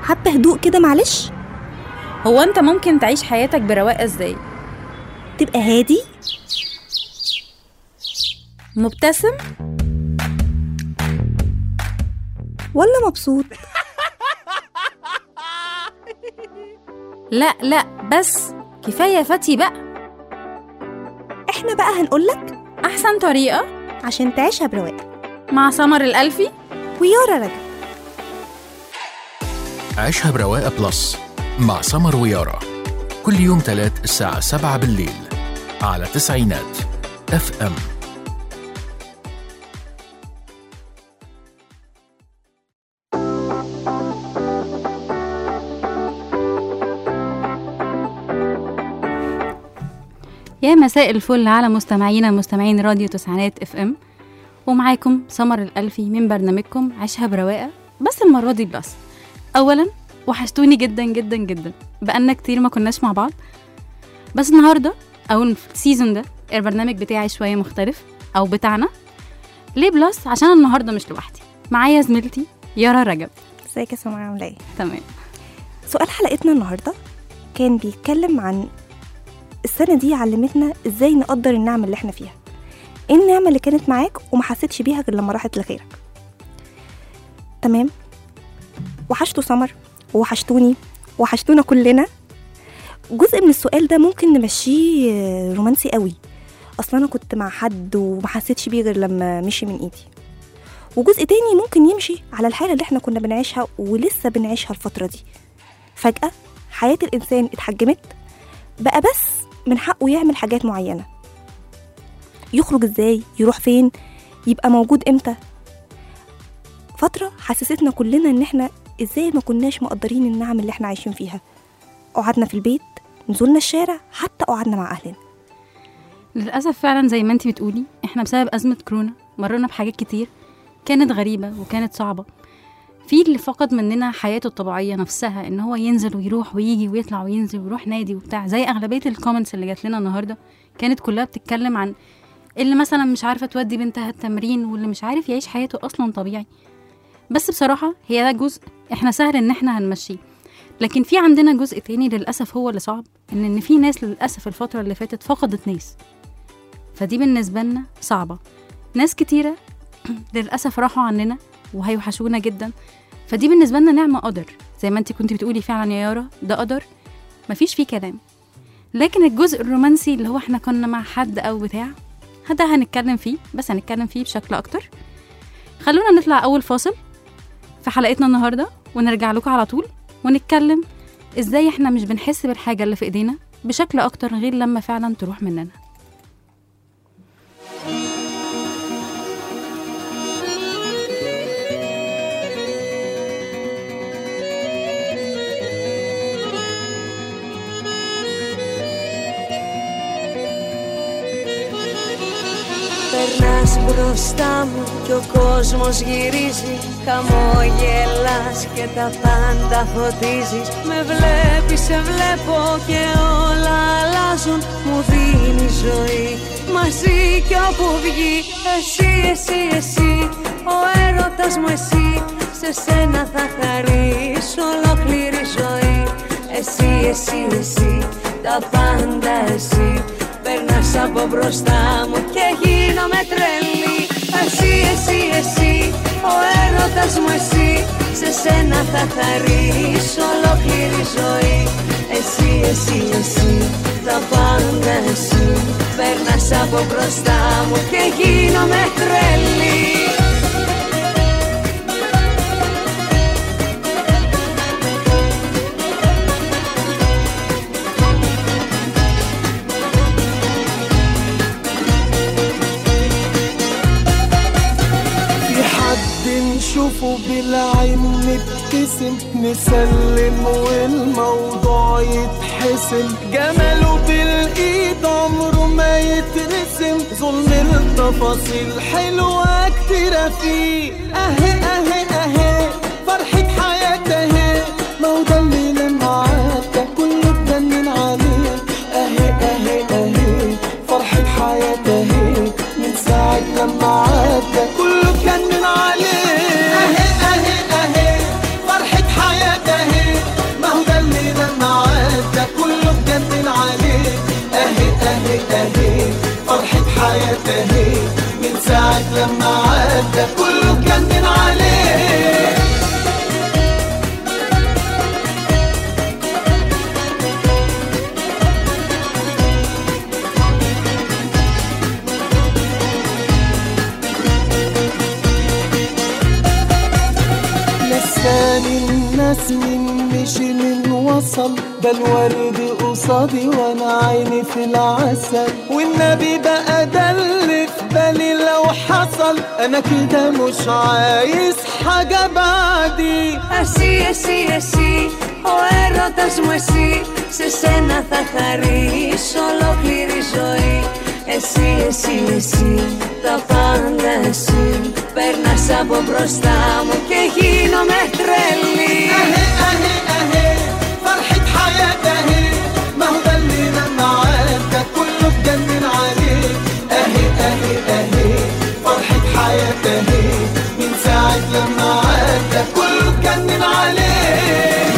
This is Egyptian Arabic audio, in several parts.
حبة هدوء كده معلش هو انت ممكن تعيش حياتك برواقه ازاي تبقى هادي مبتسم ولا مبسوط لا لا بس كفايه فتي بقى احنا بقى هنقولك احسن طريقه عشان تعيشها برواقة مع سمر الالفي ويارا رجب عيشها برواقة بلس مع سمر ويارا كل يوم تلات الساعة سبعة بالليل على تسعينات اف ام يا مساء الفل على مستمعينا مستمعين راديو تسعينات اف ام ومعاكم سمر الألفي من برنامجكم عيشها برواقة بس المرة دي بلس أولا وحشتوني جدا جدا جدا بقالنا كتير ما كناش مع بعض بس النهاردة أو السيزون ده البرنامج بتاعي شوية مختلف أو بتاعنا ليه بلس عشان النهاردة مش لوحدي معايا زميلتي يارا رجب ازيك يا سمر عاملة ايه؟ تمام سؤال حلقتنا النهاردة كان بيتكلم عن السنة دي علمتنا ازاي نقدر النعمة اللي احنا فيها ايه النعمة اللي كانت معاك وما حسيتش بيها غير لما راحت لغيرك تمام وحشتوا سمر وحشتوني وحشتونا كلنا جزء من السؤال ده ممكن نمشيه آه، رومانسي قوي اصلا انا كنت مع حد وما حسيتش بيه غير لما مشي من ايدي وجزء تاني ممكن يمشي على الحالة اللي احنا كنا بنعيشها ولسه بنعيشها الفترة دي فجأة حياة الإنسان اتحجمت بقى بس من حقه يعمل حاجات معينة يخرج ازاي يروح فين يبقى موجود امتى فترة حسستنا كلنا ان احنا ازاي ما كناش مقدرين النعم اللي احنا عايشين فيها قعدنا في البيت نزلنا الشارع حتى قعدنا مع اهلنا للأسف فعلا زي ما انتي بتقولي احنا بسبب أزمة كورونا مرينا بحاجات كتير كانت غريبة وكانت صعبة في اللي فقد مننا حياته الطبيعية نفسها ان هو ينزل ويروح ويجي ويطلع وينزل ويروح نادي وبتاع زي أغلبية الكومنتس اللي جات لنا النهاردة كانت كلها بتتكلم عن اللي مثلا مش عارفة تودي بنتها التمرين واللي مش عارف يعيش حياته أصلا طبيعي بس بصراحة هي ده جزء احنا سهل ان احنا هنمشيه لكن في عندنا جزء تاني للأسف هو اللي صعب ان ان في ناس للأسف الفترة اللي فاتت فقدت ناس فدي بالنسبة لنا صعبة ناس كتيرة للأسف راحوا عننا وهيوحشونا جدا فدي بالنسبة لنا نعمة قدر زي ما انت كنت بتقولي فعلا يا يارا ده قدر مفيش فيه كلام لكن الجزء الرومانسي اللي هو احنا كنا مع حد أو بتاع ده هنتكلم فيه بس هنتكلم فيه بشكل أكتر خلونا نطلع أول فاصل في حلقتنا النهاردة ونرجع لكم على طول ونتكلم ازاي احنا مش بنحس بالحاجة اللي في ايدينا بشكل أكتر غير لما فعلا تروح مننا Περνάς μπροστά μου και ο κόσμος γυρίζει Χαμόγελας και τα πάντα φωτίζεις Με βλέπεις, σε βλέπω και όλα αλλάζουν Μου δίνει ζωή μαζί κι όπου βγει Εσύ, εσύ, εσύ, ο έρωτας μου εσύ Σε σένα θα χαρείς ολόκληρη ζωή Εσύ, εσύ, εσύ, τα πάντα εσύ Περνάς από μπροστά μου και γίνομαι τρελή Εσύ, εσύ, εσύ, ο έρωτας μου εσύ Σε σένα θα χαρείς ολόκληρη ζωή Εσύ, εσύ, εσύ, τα πάντα εσύ Περνάς από μπροστά μου και γίνομαι τρελή في حد نشوفه بالعين نبتسم نسلم والموضوع يتحسم جماله بالايد عمره ما يترسم ظلم التفاصيل حلوة كتيرة فيه اهي اهي اهي فرحة حياة اهي ما هو ده اللي لما عدى كله اتجنن عليه اهي اهي اهي فرحة حياة اهي من ساعة لما عدى كله اتجنن عليه اهي اهي اهي فرحة حياة اهي حياة اهي من ساعة لما عدى كله كان من عليه نساني الناس من مشي من وصل ده الورد قصادي وانا عيني في العسل والنبي بقى ده اللي في بالي لو حصل انا كده مش عايز حاجة بعدي Εσύ, εσύ, εσύ, ο έρωτας μου εσύ Σε σένα θα χαρίσω ολόκληρη ζωή Εσύ, εσύ, εσύ, τα πάντα εσύ Παίρνας από μπροστά μου και γίνομαι τρελή اهي اهي اهي فرحة حياة اهي ما هو ده اللي لما عدى كله اتجنن عليه اهي اهي اهي فرحة حياة اهي من ساعة لما عدى كله اتجنن عليه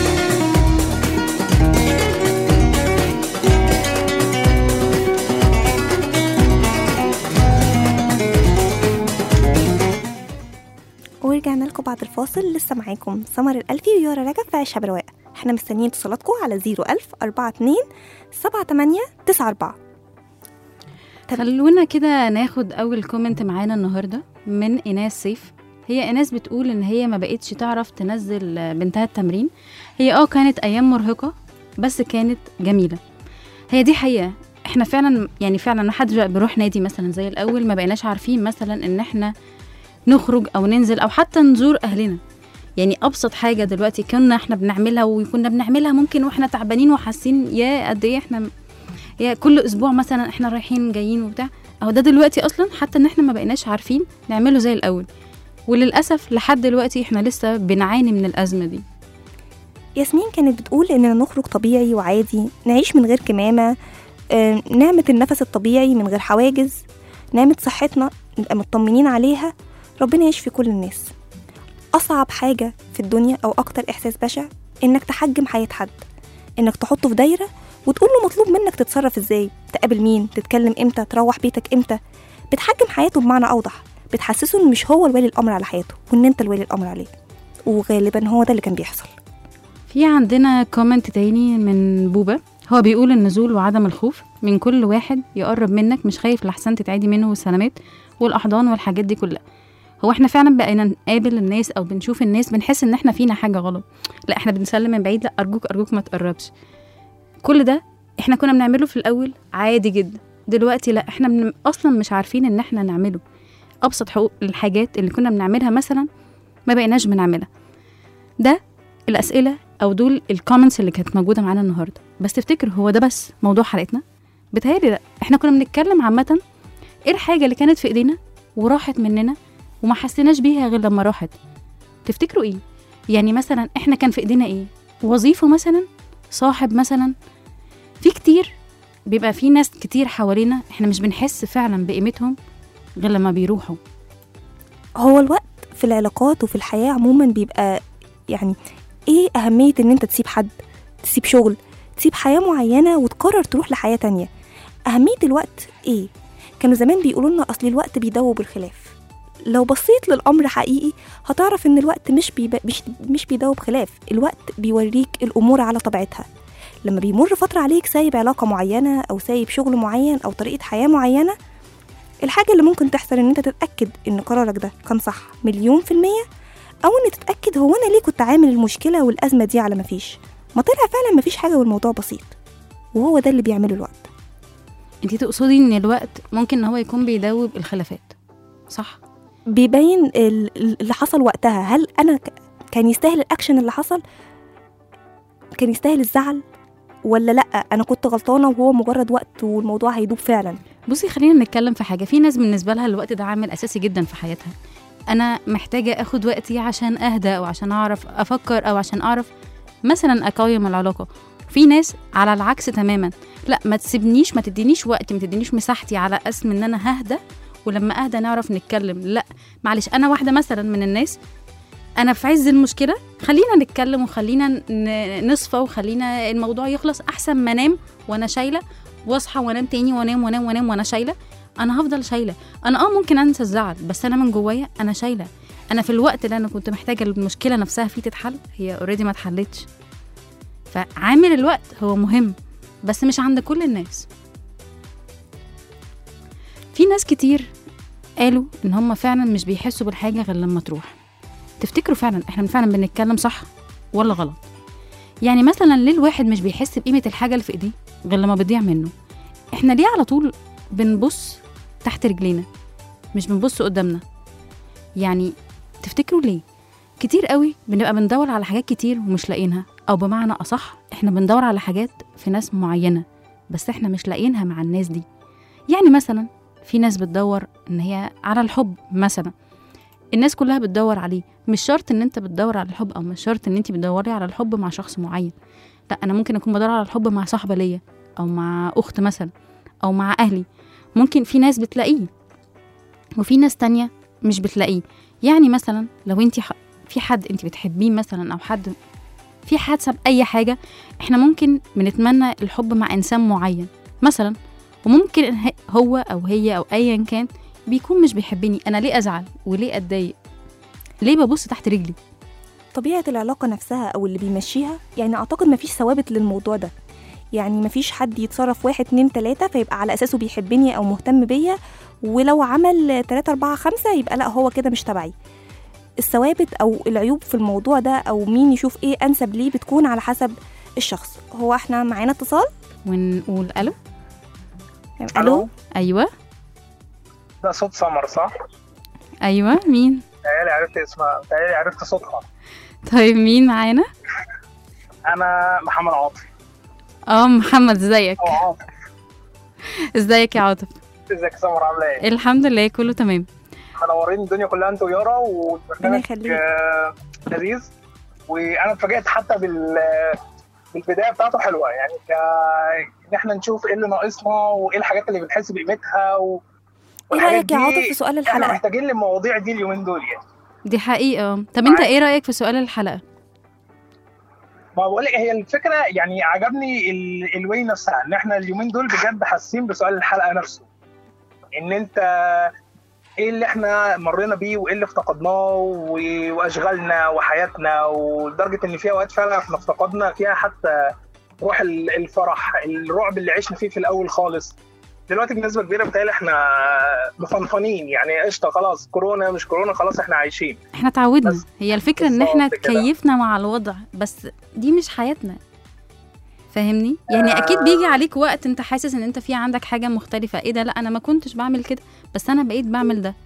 ورجعنا لكم بعد الفاصل لسه معاكم سمر الألفي ويارا رجب في عيشها برواق احنا مستنيين اتصالاتكم على 01000 42 78 94 طب- خلونا كده ناخد اول كومنت معانا النهارده من ايناس سيف هي ايناس بتقول ان هي ما بقتش تعرف تنزل بنتها التمرين هي اه كانت ايام مرهقه بس كانت جميله هي دي حقيقه احنا فعلا يعني فعلا ما حدش بقى بيروح نادي مثلا زي الاول ما بقيناش عارفين مثلا ان احنا نخرج او ننزل او حتى نزور اهلنا يعني ابسط حاجه دلوقتي كنا احنا بنعملها وكنا بنعملها ممكن واحنا تعبانين وحاسين يا قد ايه احنا يا كل اسبوع مثلا احنا رايحين جايين وبتاع اهو ده دلوقتي اصلا حتى ان احنا ما بقيناش عارفين نعمله زي الاول وللاسف لحد دلوقتي احنا لسه بنعاني من الازمه دي ياسمين كانت بتقول إننا نخرج طبيعي وعادي نعيش من غير كمامة آه، نعمة النفس الطبيعي من غير حواجز نعمة صحتنا نبقى مطمنين عليها ربنا يشفي كل الناس أصعب حاجة في الدنيا أو أكتر إحساس بشع إنك تحجم حياة حد إنك تحطه في دايرة وتقول له مطلوب منك تتصرف إزاي تقابل مين تتكلم إمتى تروح بيتك إمتى بتحجم حياته بمعنى أوضح بتحسسه إن مش هو الولي الأمر على حياته وإن أنت الولي الأمر عليه وغالبا هو ده اللي كان بيحصل في عندنا كومنت تاني من بوبا هو بيقول النزول وعدم الخوف من كل واحد يقرب منك مش خايف لحسن تتعدي منه والسلامات والاحضان والحاجات دي كلها هو احنا فعلا بقينا نقابل الناس او بنشوف الناس بنحس ان احنا فينا حاجه غلط لا احنا بنسلم من بعيد لا ارجوك ارجوك ما تقربش كل ده احنا كنا بنعمله في الاول عادي جدا دلوقتي لا احنا من اصلا مش عارفين ان احنا نعمله ابسط حقوق الحاجات اللي كنا بنعملها مثلا ما بقيناش بنعملها ده الاسئله او دول الكومنتس اللي كانت موجوده معانا النهارده بس تفتكر هو ده بس موضوع حلقتنا بتهيألي لا احنا كنا بنتكلم عامه ايه الحاجه اللي كانت في ايدينا وراحت مننا وما حسيناش بيها غير لما راحت تفتكروا ايه يعني مثلا احنا كان في ايدينا ايه وظيفه مثلا صاحب مثلا في كتير بيبقى في ناس كتير حوالينا احنا مش بنحس فعلا بقيمتهم غير لما بيروحوا هو الوقت في العلاقات وفي الحياة عموما بيبقى يعني ايه أهمية ان انت تسيب حد تسيب شغل تسيب حياة معينة وتقرر تروح لحياة تانية أهمية الوقت ايه كانوا زمان بيقولوا لنا أصل الوقت بيدوب الخلاف لو بصيت للأمر حقيقي هتعرف إن الوقت مش بيب... مش مش بيدوب خلاف الوقت بيوريك الأمور على طبيعتها لما بيمر فترة عليك سايب علاقة معينة أو سايب شغل معين أو طريقة حياة معينة الحاجة اللي ممكن تحصل إن أنت تتأكد إن قرارك ده كان صح مليون في المية أو إن تتأكد هو أنا ليه كنت عامل المشكلة والأزمة دي على مفيش ما طلع فعلا مفيش حاجة والموضوع بسيط وهو ده اللي بيعمله الوقت انتي تقصدي ان الوقت ممكن ان هو يكون بيدوب الخلافات صح بيبين ال- ال- اللي حصل وقتها هل أنا ك- كان يستاهل الأكشن اللي حصل كان يستاهل الزعل ولا لأ أنا كنت غلطانة وهو مجرد وقت والموضوع هيدوب فعلا بصي خلينا نتكلم في حاجه في ناس بالنسبه لها الوقت ده عامل اساسي جدا في حياتها انا محتاجه اخد وقتي عشان اهدى او عشان اعرف افكر او عشان اعرف مثلا اقيم العلاقه في ناس على العكس تماما لا ما تسيبنيش ما تدينيش وقتي ما تدينيش مساحتي على اسم ان انا ههدى ولما اهدى نعرف نتكلم لا معلش انا واحده مثلا من الناس انا في عز المشكله خلينا نتكلم وخلينا ن- نصفى وخلينا الموضوع يخلص احسن ما انام وانا شايله واصحى وانام تاني وانام وانام وانام وانا شايله انا هفضل شايله انا اه ممكن انسى الزعل بس انا من جوايا انا شايله انا في الوقت اللي انا كنت محتاجه المشكله نفسها فيه تتحل هي اوريدي ما اتحلتش فعامل الوقت هو مهم بس مش عند كل الناس في ناس كتير قالوا ان هم فعلا مش بيحسوا بالحاجه غير لما تروح تفتكروا فعلا احنا فعلا بنتكلم صح ولا غلط يعني مثلا ليه الواحد مش بيحس بقيمه الحاجه اللي في ايديه غير لما بتضيع منه احنا ليه على طول بنبص تحت رجلينا مش بنبص قدامنا يعني تفتكروا ليه كتير قوي بنبقى بندور على حاجات كتير ومش لاقيينها او بمعنى اصح احنا بندور على حاجات في ناس معينه بس احنا مش لاقيينها مع الناس دي يعني مثلا في ناس بتدور ان هي على الحب مثلا الناس كلها بتدور عليه مش شرط ان انت بتدور على الحب او مش شرط ان انت بتدوري على الحب مع شخص معين لا انا ممكن اكون بدور على الحب مع صاحبه ليا او مع اخت مثلا او مع اهلي ممكن في ناس بتلاقيه وفي ناس تانية مش بتلاقيه يعني مثلا لو انت ح... في حد انت بتحبيه مثلا او حد في حادثه باي حاجه احنا ممكن بنتمنى الحب مع انسان معين مثلا وممكن ه- هو او هي او ايا كان بيكون مش بيحبني انا ليه ازعل وليه اتضايق ليه ببص تحت رجلي طبيعة العلاقة نفسها أو اللي بيمشيها يعني أعتقد مفيش ثوابت للموضوع ده يعني مفيش حد يتصرف واحد اتنين تلاتة فيبقى على أساسه بيحبني أو مهتم بيا ولو عمل تلاتة أربعة خمسة يبقى لأ هو كده مش تبعي الثوابت أو العيوب في الموضوع ده أو مين يشوف إيه أنسب ليه بتكون على حسب الشخص هو احنا معانا اتصال ونقول الو ألو ايوه ده صوت سمر صح؟ ايوه مين تهيألي عرفت اسمها تهيألي عرفت صوتها طيب مين معانا أنا محمد عاطف اه محمد ازيك أو عاطف ازيك يا عاطف ازيك يا سمر عاملة إيه؟ الحمد لله كله تمام منورين الدنيا كلها أنت ويارا ربنا والبرنامج يخليك. آه، لذيذ وأنا اتفاجئت حتى بال بالبداية بتاعته حلوة يعني ك إن إحنا نشوف إيه اللي ناقصنا وإيه الحاجات اللي بنحس بقيمتها و... إيه والحاجات رأيك يا دي عاطف في سؤال إحنا الحلقة؟ محتاجين للمواضيع دي اليومين دول يعني دي حقيقة طب انت ايه رأيك في سؤال الحلقة ما بقول لك هي الفكره يعني عجبني ال- الواي نفسها ان احنا اليومين دول بجد حاسين بسؤال الحلقه نفسه ان انت ايه اللي احنا مرينا بيه وايه اللي افتقدناه و- واشغالنا وحياتنا ولدرجه ان في اوقات فعلا احنا افتقدنا فيها حتى روح ال- الفرح الرعب اللي عشنا فيه في الاول خالص دلوقتي بنسبه كبيره بتهيألي احنا مفنفنين يعني قشطه خلاص كورونا مش كورونا خلاص احنا عايشين احنا اتعودنا بس- هي الفكرة ان احنا بالظبط كده. تكيفنا مع الوضع بس دي مش حياتنا فاهمني يعني اكيد بيجي عليك وقت انت حاسس ان انت في عندك حاجة مختلفة ايه ده لا انا ما كنتش بعمل كده بس انا بقيت بعمل ده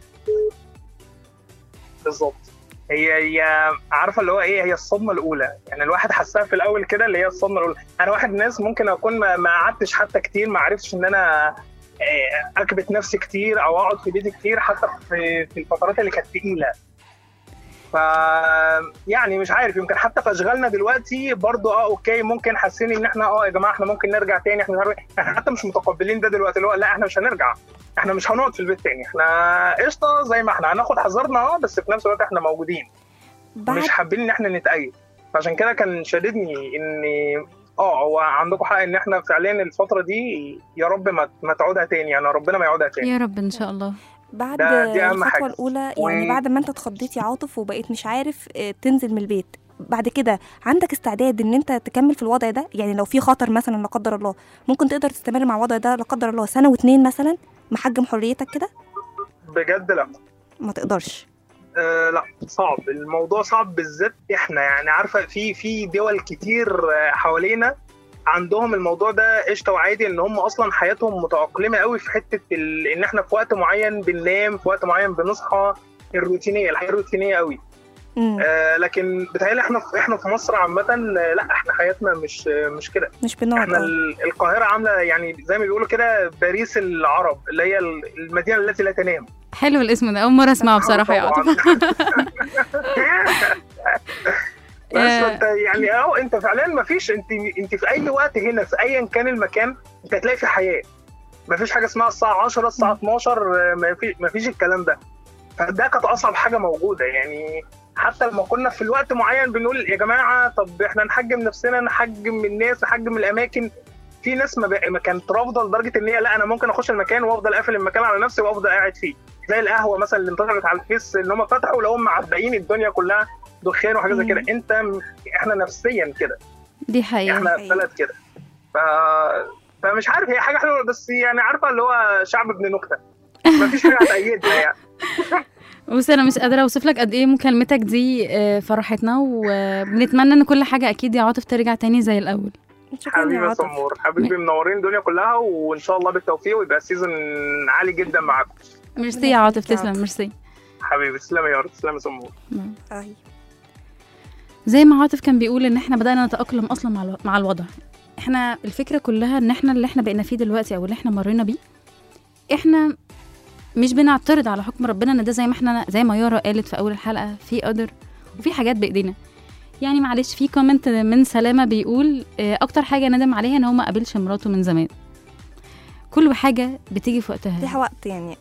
بالظبط هي هي عارفه اللي هو ايه هي الصدمه الاولى يعني الواحد حسها في الاول كده اللي هي الصدمه الاولى انا واحد من الناس ممكن اكون ما ما قعدتش حتى كتير ما عرفتش ان انا آه، اكبت نفسي كتير او اقعد في بيتي كتير حتى في في الفترات اللي كانت تقيله ف يعني مش عارف يمكن حتى في اشغالنا دلوقتي برضو اه اوكي ممكن حاسين ان احنا اه يا جماعه احنا ممكن نرجع تاني احنا هنرجع. احنا حتى مش متقبلين ده دلوقتي اللي هو لا احنا مش هنرجع احنا مش هنقعد في البيت تاني احنا قشطه زي ما احنا هناخد حذرنا اه بس في نفس الوقت احنا موجودين بعد مش حابين ان احنا نتأيد فعشان كده كان شاددني ان اه هو عندكم حق ان احنا فعليا الفتره دي يا رب ما ما تعودها تاني يعني ربنا ما يعودها تاني يا رب ان شاء الله بعد ده- دي أهم الخطوة حاجة. الأولى و- يعني بعد ما أنت اتخضيت يا عاطف وبقيت مش عارف آه، تنزل من البيت بعد كده عندك استعداد ان انت تكمل في الوضع ده يعني لو في خطر مثلا لا قدر الله ممكن تقدر تستمر مع الوضع ده لا قدر الله سنه واتنين مثلا محجم حريتك كده بجد لا ما تقدرش آه لا صعب الموضوع صعب بالذات احنا يعني عارفه في في دول كتير آه، حوالينا عندهم الموضوع ده قشطه وعادي ان هم اصلا حياتهم متاقلمه قوي في حته ال... ان احنا في وقت معين بننام في وقت معين بنصحى الروتينيه الحياه الروتينيه قوي مم. آه لكن بتهيألي احنا في احنا في مصر عامة آه، لا احنا حياتنا مش آه، مش كده مش بنقعد احنا آه. ال- القاهرة عاملة يعني زي ما بيقولوا كده باريس العرب اللي هي ال- المدينة التي لا تنام حلو الاسم ده اول مرة اسمعه بصراحة يا طبعاً. عاطف بس آه. انت يعني اه انت فعليا ما فيش انت انت في اي وقت هنا في ايا كان المكان انت هتلاقي في حياه ما فيش حاجه اسمها الساعه 10 الساعه 12 ما فيش ما فيش الكلام ده فده كانت اصعب حاجه موجوده يعني حتى لما كنا في الوقت معين بنقول يا جماعه طب احنا نحجم نفسنا نحجم الناس نحجم الاماكن في ناس ما, بق... ما كانت رافضه لدرجه ان هي لا انا ممكن اخش المكان وافضل قافل المكان على نفسي وافضل قاعد فيه زي القهوه مثلا اللي انتشرت على الفيس ان هم فتحوا لو هم معبئين الدنيا كلها دخان وحاجه زي مم. كده انت م- احنا نفسيا كده دي حقيقه احنا حقيقة. بلد كده ف... فمش عارف هي حاجه حلوه بس يعني عارفه اللي هو شعب ابن نكته مفيش حاجه هتأيدنا يعني بص انا مش قادره اوصف لك قد ايه مكالمتك دي آه، فرحتنا وبنتمنى ان كل حاجه اكيد يا عاطف ترجع تاني زي الاول شكرا يا حبيبي يا عاطف سمور حبيبي منورين الدنيا كلها وان شاء الله بالتوفيق ويبقى سيزون عالي جدا معاكم ميرسي يا عاطف يخليك يا تسلم عاطف. ميرسي حبيبي تسلمي يا رب تسلمي يا سمور أي. زي ما عاطف كان بيقول ان احنا بدانا نتاقلم اصلا مع الو- مع الوضع احنا الفكره كلها ان احنا اللي احنا بقينا فيه دلوقتي او اللي احنا مرينا بيه احنا مش بنعترض على حكم ربنا ان ده زي ما احنا زي ما يارا قالت في اول الحلقه في قدر وفي حاجات بايدينا يعني معلش في كومنت من سلامه بيقول آه، اكتر حاجه ندم عليها ان هو ما قابلش مراته من زمان كل حاجه بتيجي في وقتها ليها وقت يعني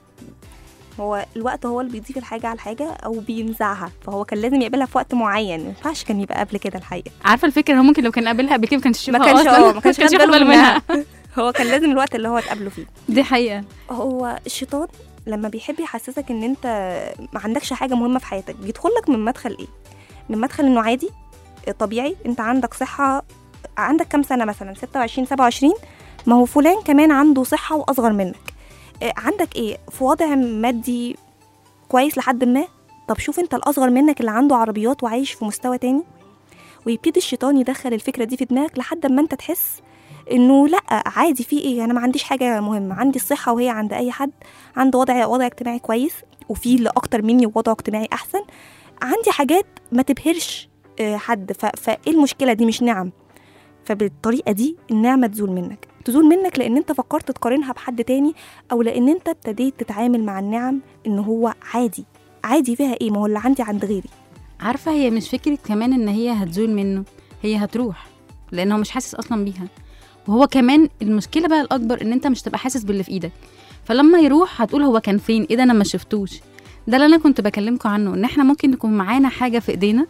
هو الوقت هو اللي بيضيف الحاجة على الحاجة أو بينزعها فهو كان لازم يقبلها في وقت معين ما ينفعش كان يبقى قبل كده الحقيقة عارفه الفكره هو ممكن لو كان قابلها قبل كده ما كانش ما يشوفها كانش أصلاً. اه ما كانش ياخد خد باله باله منها هو كان لازم الوقت اللي هو اتقابلوا فيه دي حقيقه هو الشيطان لما بيحب يحسسك ان انت ما عندكش حاجه مهمه في حياتك بيدخل لك من مدخل ايه من مدخل انه عادي طبيعي انت عندك صحه عندك كام سنه مثلا 26 27 ما هو فلان كمان عنده صحه واصغر منك آه، عندك ايه في وضع مادي كويس لحد ما طب شوف انت الاصغر منك اللي عنده عربيات وعايش في مستوى تاني ويبتدي الشيطان يدخل الفكره دي في دماغك لحد ما انت تحس انه لا عادي في ايه انا ما عنديش حاجه مهمه عندي الصحه وهي عند اي حد عنده وضع وضع اجتماعي كويس وفي اللي اكتر مني ووضعه اجتماعي احسن عندي حاجات ما تبهرش آه، حد ف- فايه المشكله دي مش نعم فبالطريقه دي النعمه تزول منك تزول منك لان انت فكرت تقارنها بحد تاني او لان انت ابتديت تتعامل مع النعم ان هو عادي عادي فيها ايه ما هو اللي عندي عند غيري عارفه هي مش فكره كمان ان هي هتزول منه هي هتروح لان هو مش حاسس اصلا بيها وهو كمان المشكله بقى الاكبر ان انت مش تبقى حاسس باللي في ايدك فلما يروح هتقول هو كان فين ايه ده انا ما شفتوش ده اللي انا كنت بكلمكم عنه ان احنا ممكن يكون معانا حاجه في ايدينا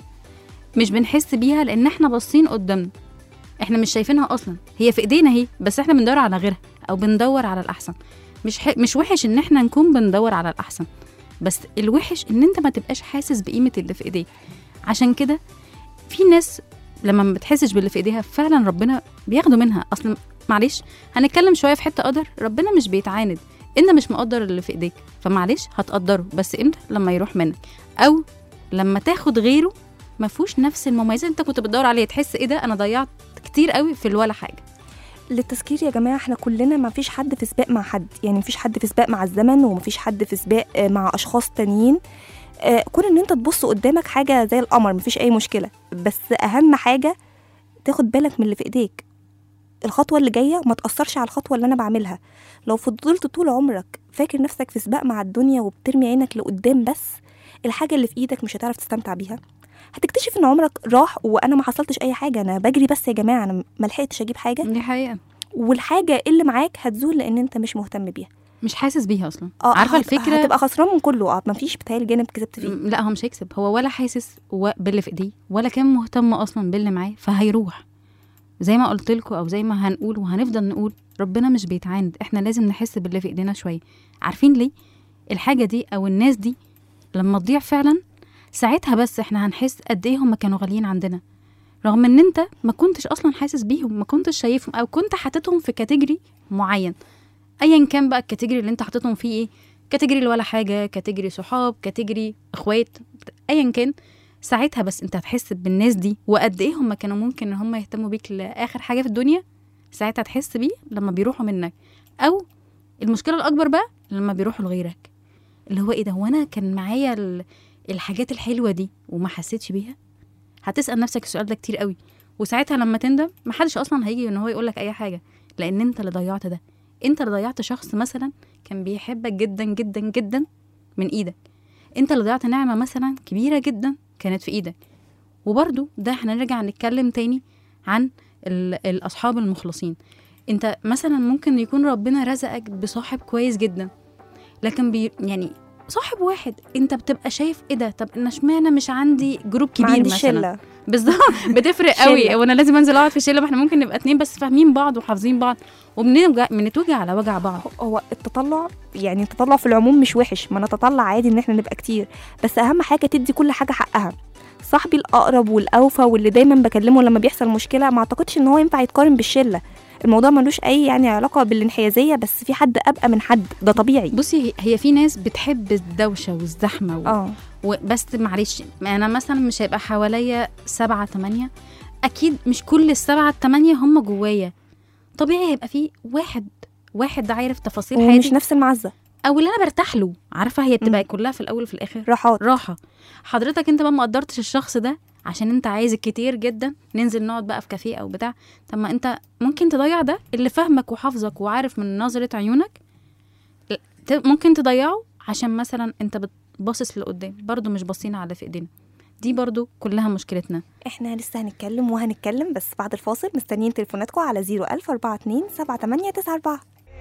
مش بنحس بيها لان احنا باصين قدامنا احنا مش شايفينها اصلا هي في ايدينا اهي بس احنا بندور على غيرها او بندور على الاحسن مش ح... مش وحش ان احنا نكون بندور على الاحسن بس الوحش ان انت ما تبقاش حاسس بقيمه اللي في ايديك عشان كده في ناس لما ما بتحسش باللي في ايديها فعلا ربنا بياخده منها اصلا معلش هنتكلم شويه في حته قدر ربنا مش بيتعاند انت مش مقدر اللي في ايديك فمعلش هتقدره بس امتى لما يروح منك او لما تاخد غيره ما فيهوش نفس المميزات اللي انت كنت بتدور عليها تحس ايه ده انا ضيعت كتير قوي في الولا حاجه للتذكير يا جماعه احنا كلنا ما فيش حد في سباق مع حد يعني ما فيش حد في سباق مع الزمن وما فيش حد في سباق آه، مع اشخاص تانيين آه، كون ان انت تبص قدامك حاجه زي القمر مفيش اي مشكله بس اهم حاجه تاخد بالك من اللي في ايديك الخطوه اللي جايه ما تاثرش على الخطوه اللي انا بعملها لو فضلت طول عمرك فاكر نفسك في سباق مع الدنيا وبترمي عينك لقدام بس الحاجه اللي في ايدك مش هتعرف تستمتع بيها هتكتشف ان عمرك راح وانا ما حصلتش اي حاجه انا بجري بس يا جماعه انا ما لحقتش اجيب حاجه دي حقيقه والحاجه اللي معاك هتزول لان انت مش مهتم بيها مش حاسس بيها اصلا اه عارفه هت- الفكره هتبقى خسران من كله اه مفيش بتهيألي جانب كسبت فيه م- لا هو مش هيكسب هو ولا حاسس و- باللي في ايديه ولا كان مهتم اصلا باللي معاه فهيروح زي ما قلت لكم او زي ما هنقول وهنفضل نقول ربنا مش بيتعاند احنا لازم نحس باللي في ايدينا شويه عارفين ليه الحاجه دي او الناس دي لما تضيع فعلا ساعتها بس احنا هنحس قد ايه هم كانوا غاليين عندنا رغم ان انت ما كنتش اصلا حاسس بيهم ما كنتش شايفهم او كنت حاططهم في كاتيجوري معين ايا كان بقى الكاتيجوري اللي انت حاططهم فيه ايه كاتيجوري اللي ولا حاجه كاتيجوري صحاب كاتيجوري اخوات ايا كان ساعتها بس انت هتحس بالناس دي وقد ايه هم كانوا ممكن ان هم يهتموا بيك لاخر حاجه في الدنيا ساعتها تحس بيه لما بيروحوا منك او المشكله الاكبر بقى لما بيروحوا لغيرك اللي هو ايه ده هو انا كان معايا ال- الحاجات الحلوه دي وما حسيتش بيها هتسال نفسك السؤال ده كتير قوي وساعتها لما تندم محدش اصلا هيجي ان هو يقول لك اي حاجه لان انت اللي ضيعت ده انت اللي ضيعت شخص مثلا كان بيحبك جدا جدا جدا من ايدك انت اللي ضيعت نعمه مثلا كبيره جدا كانت في ايدك وبرضو ده احنا نرجع نتكلم تاني عن ال- الاصحاب المخلصين انت مثلا ممكن يكون ربنا رزقك بصاحب كويس جدا لكن بي يعني صاحب واحد انت بتبقى شايف ايه ده طب انا اشمعنى مش عندي جروب ما كبير عنديش مثلا شله بالظبط بتفرق قوي شلة. وانا لازم انزل اقعد في شله ما احنا ممكن نبقى اتنين بس فاهمين بعض وحافظين بعض وبنوجع بنتوجع على وجع بعض هو التطلع يعني التطلع في العموم مش وحش ما نتطلع عادي ان احنا نبقى كتير بس اهم حاجه تدي كل حاجه حقها صاحبي الاقرب والاوفى واللي دايما بكلمه لما بيحصل مشكله ما اعتقدش ان هو ينفع يتقارن بالشله الموضوع ملوش اي يعني علاقه بالانحيازيه بس في حد ابقى من حد ده طبيعي بصي هي- هي في ناس بتحب الدوشه والزحمه و... اه وبس معلش انا مثلا مش هيبقى حواليا سبعة تمانية اكيد مش كل السبعة التمانية هم جوايا طبيعي هيبقى في واحد واحد ده عارف تفاصيل ومش حياتي نفس المعزه او اللي انا برتاح له عارفه هي بتبقى مم. كلها في الاول وفي الاخر راحات راحه حضرتك انت بقى ما قدرتش الشخص ده عشان انت عايز كتير جدا ننزل نقعد بقى في كافيه او بتاع طب ما انت ممكن تضيع ده اللي فاهمك وحافظك وعارف من نظره عيونك ل- ت- ممكن تضيعه عشان مثلا انت بتباصص لقدام برضو مش باصين على في ايدينا دي برضو كلها مشكلتنا احنا لسه هنتكلم وهنتكلم بس بعد الفاصل مستنيين تليفوناتكم على 01042 7894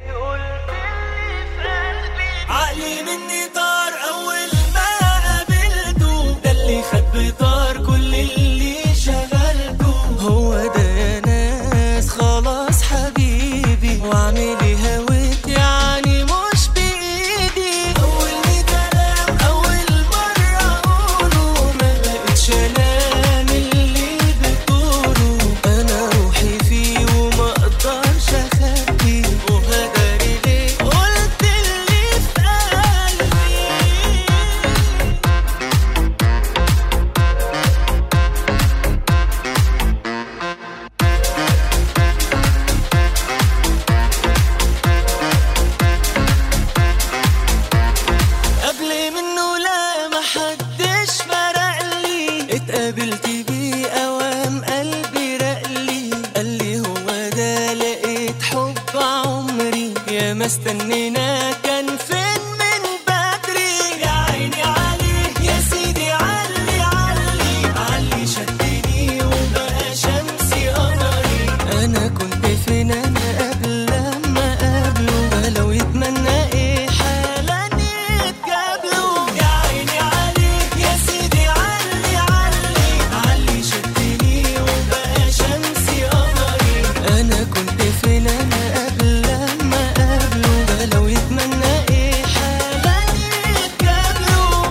عقلي مني طار اول ما قابلته ده اللي خد بطار كل اللي شغلته هو ده يا ناس خلاص حبيبي واعملي هويت يعني مش بايدي اول كلام اول مره اقوله ما بقتش انام اللي بتقوله انا روحي فيه وما اقدرش اخبيه وهدري ليه قلت اللي في قلبي قبل منه لا محدش فرقلي اتقابلت بيه اوام قلبي رقلي قال لي هو ده لقيت حب عمري يا ما استنينا كان فين من بدري يا عيني عليه يا سيدي علي علي علي شدني وبقى شمسي قمري انا كنت فين انا قبل لما قابله ولو يتمنى ايه حالا يتقابلوا يا عيني عليه يا سيدي علي علي علي شدني وبقى شمسي قمري انا كنت فين انا قبل لما قابله ولو يتمنى ايه حالا يتقابلوا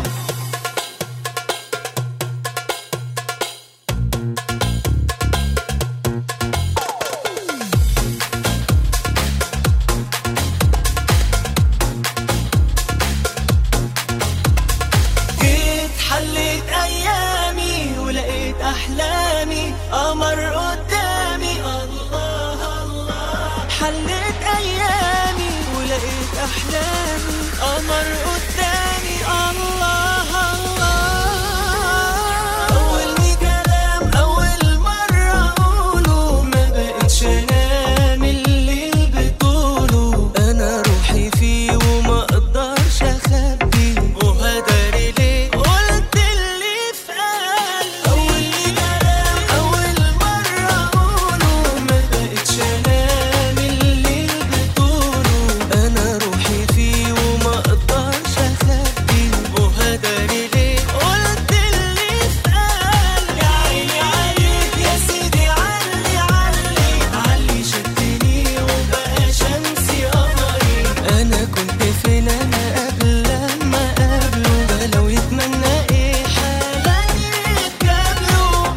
جيت حليت ايامي ولقيت احلامي قمر قدامي الله الله حليت ايامي ولقيت احلامي قمر قدامي الله الله اول كلام اول مره اقوله ما بقتش انام اللي بتقوله انا روحي فيه وما اقدرش اخبيه وهدري ليه قلت اللي في قلبي اول كلام اول مره اقوله ما بقتش انام اللي بتقوله انا روحي فيه وما اقدرش اخبيه وهدري ليه قلت اللي في قلبي يا عيني عليك يا سيدي علي علي علي شدني وبقى شمسي قمري انا كنت فين انا قبل لما قابله ده لو يتمنى ايه حالا يتقابلوا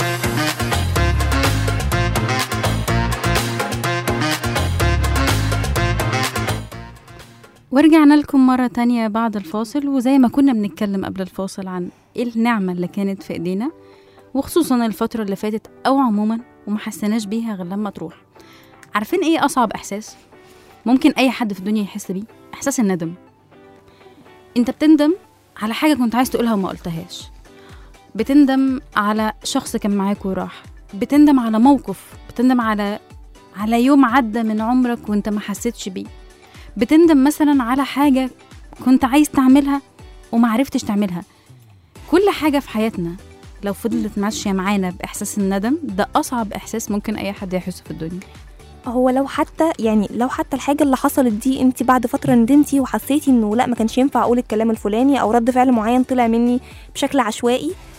ورجعنا لكم مرة تانية بعد الفاصل وزي ما كنا بنتكلم قبل الفاصل عن ايه النعمة اللي كانت في ايدينا وخصوصا الفترة اللي فاتت او عموما وما حسيناش بيها غير لما تروح عارفين ايه اصعب احساس ممكن اي حد في الدنيا يحس بيه احساس الندم انت بتندم على حاجة كنت عايز تقولها وما قلتهاش بتندم على شخص كان معاك وراح بتندم على موقف بتندم على على يوم عدى من عمرك وانت ما حسيتش بيه بتندم مثلا على حاجة كنت عايز تعملها وما عرفتش تعملها كل حاجة في حياتنا لو فضلت ماشية معانا بإحساس الندم ده أصعب إحساس ممكن أي حد يحسه في الدنيا هو لو حتى يعني لو حتى الحاجه اللي حصلت دي انت بعد فتره ندمتي وحسيتي انه لا ما كانش ينفع اقول الكلام الفلاني او رد فعل معين طلع مني بشكل عشوائي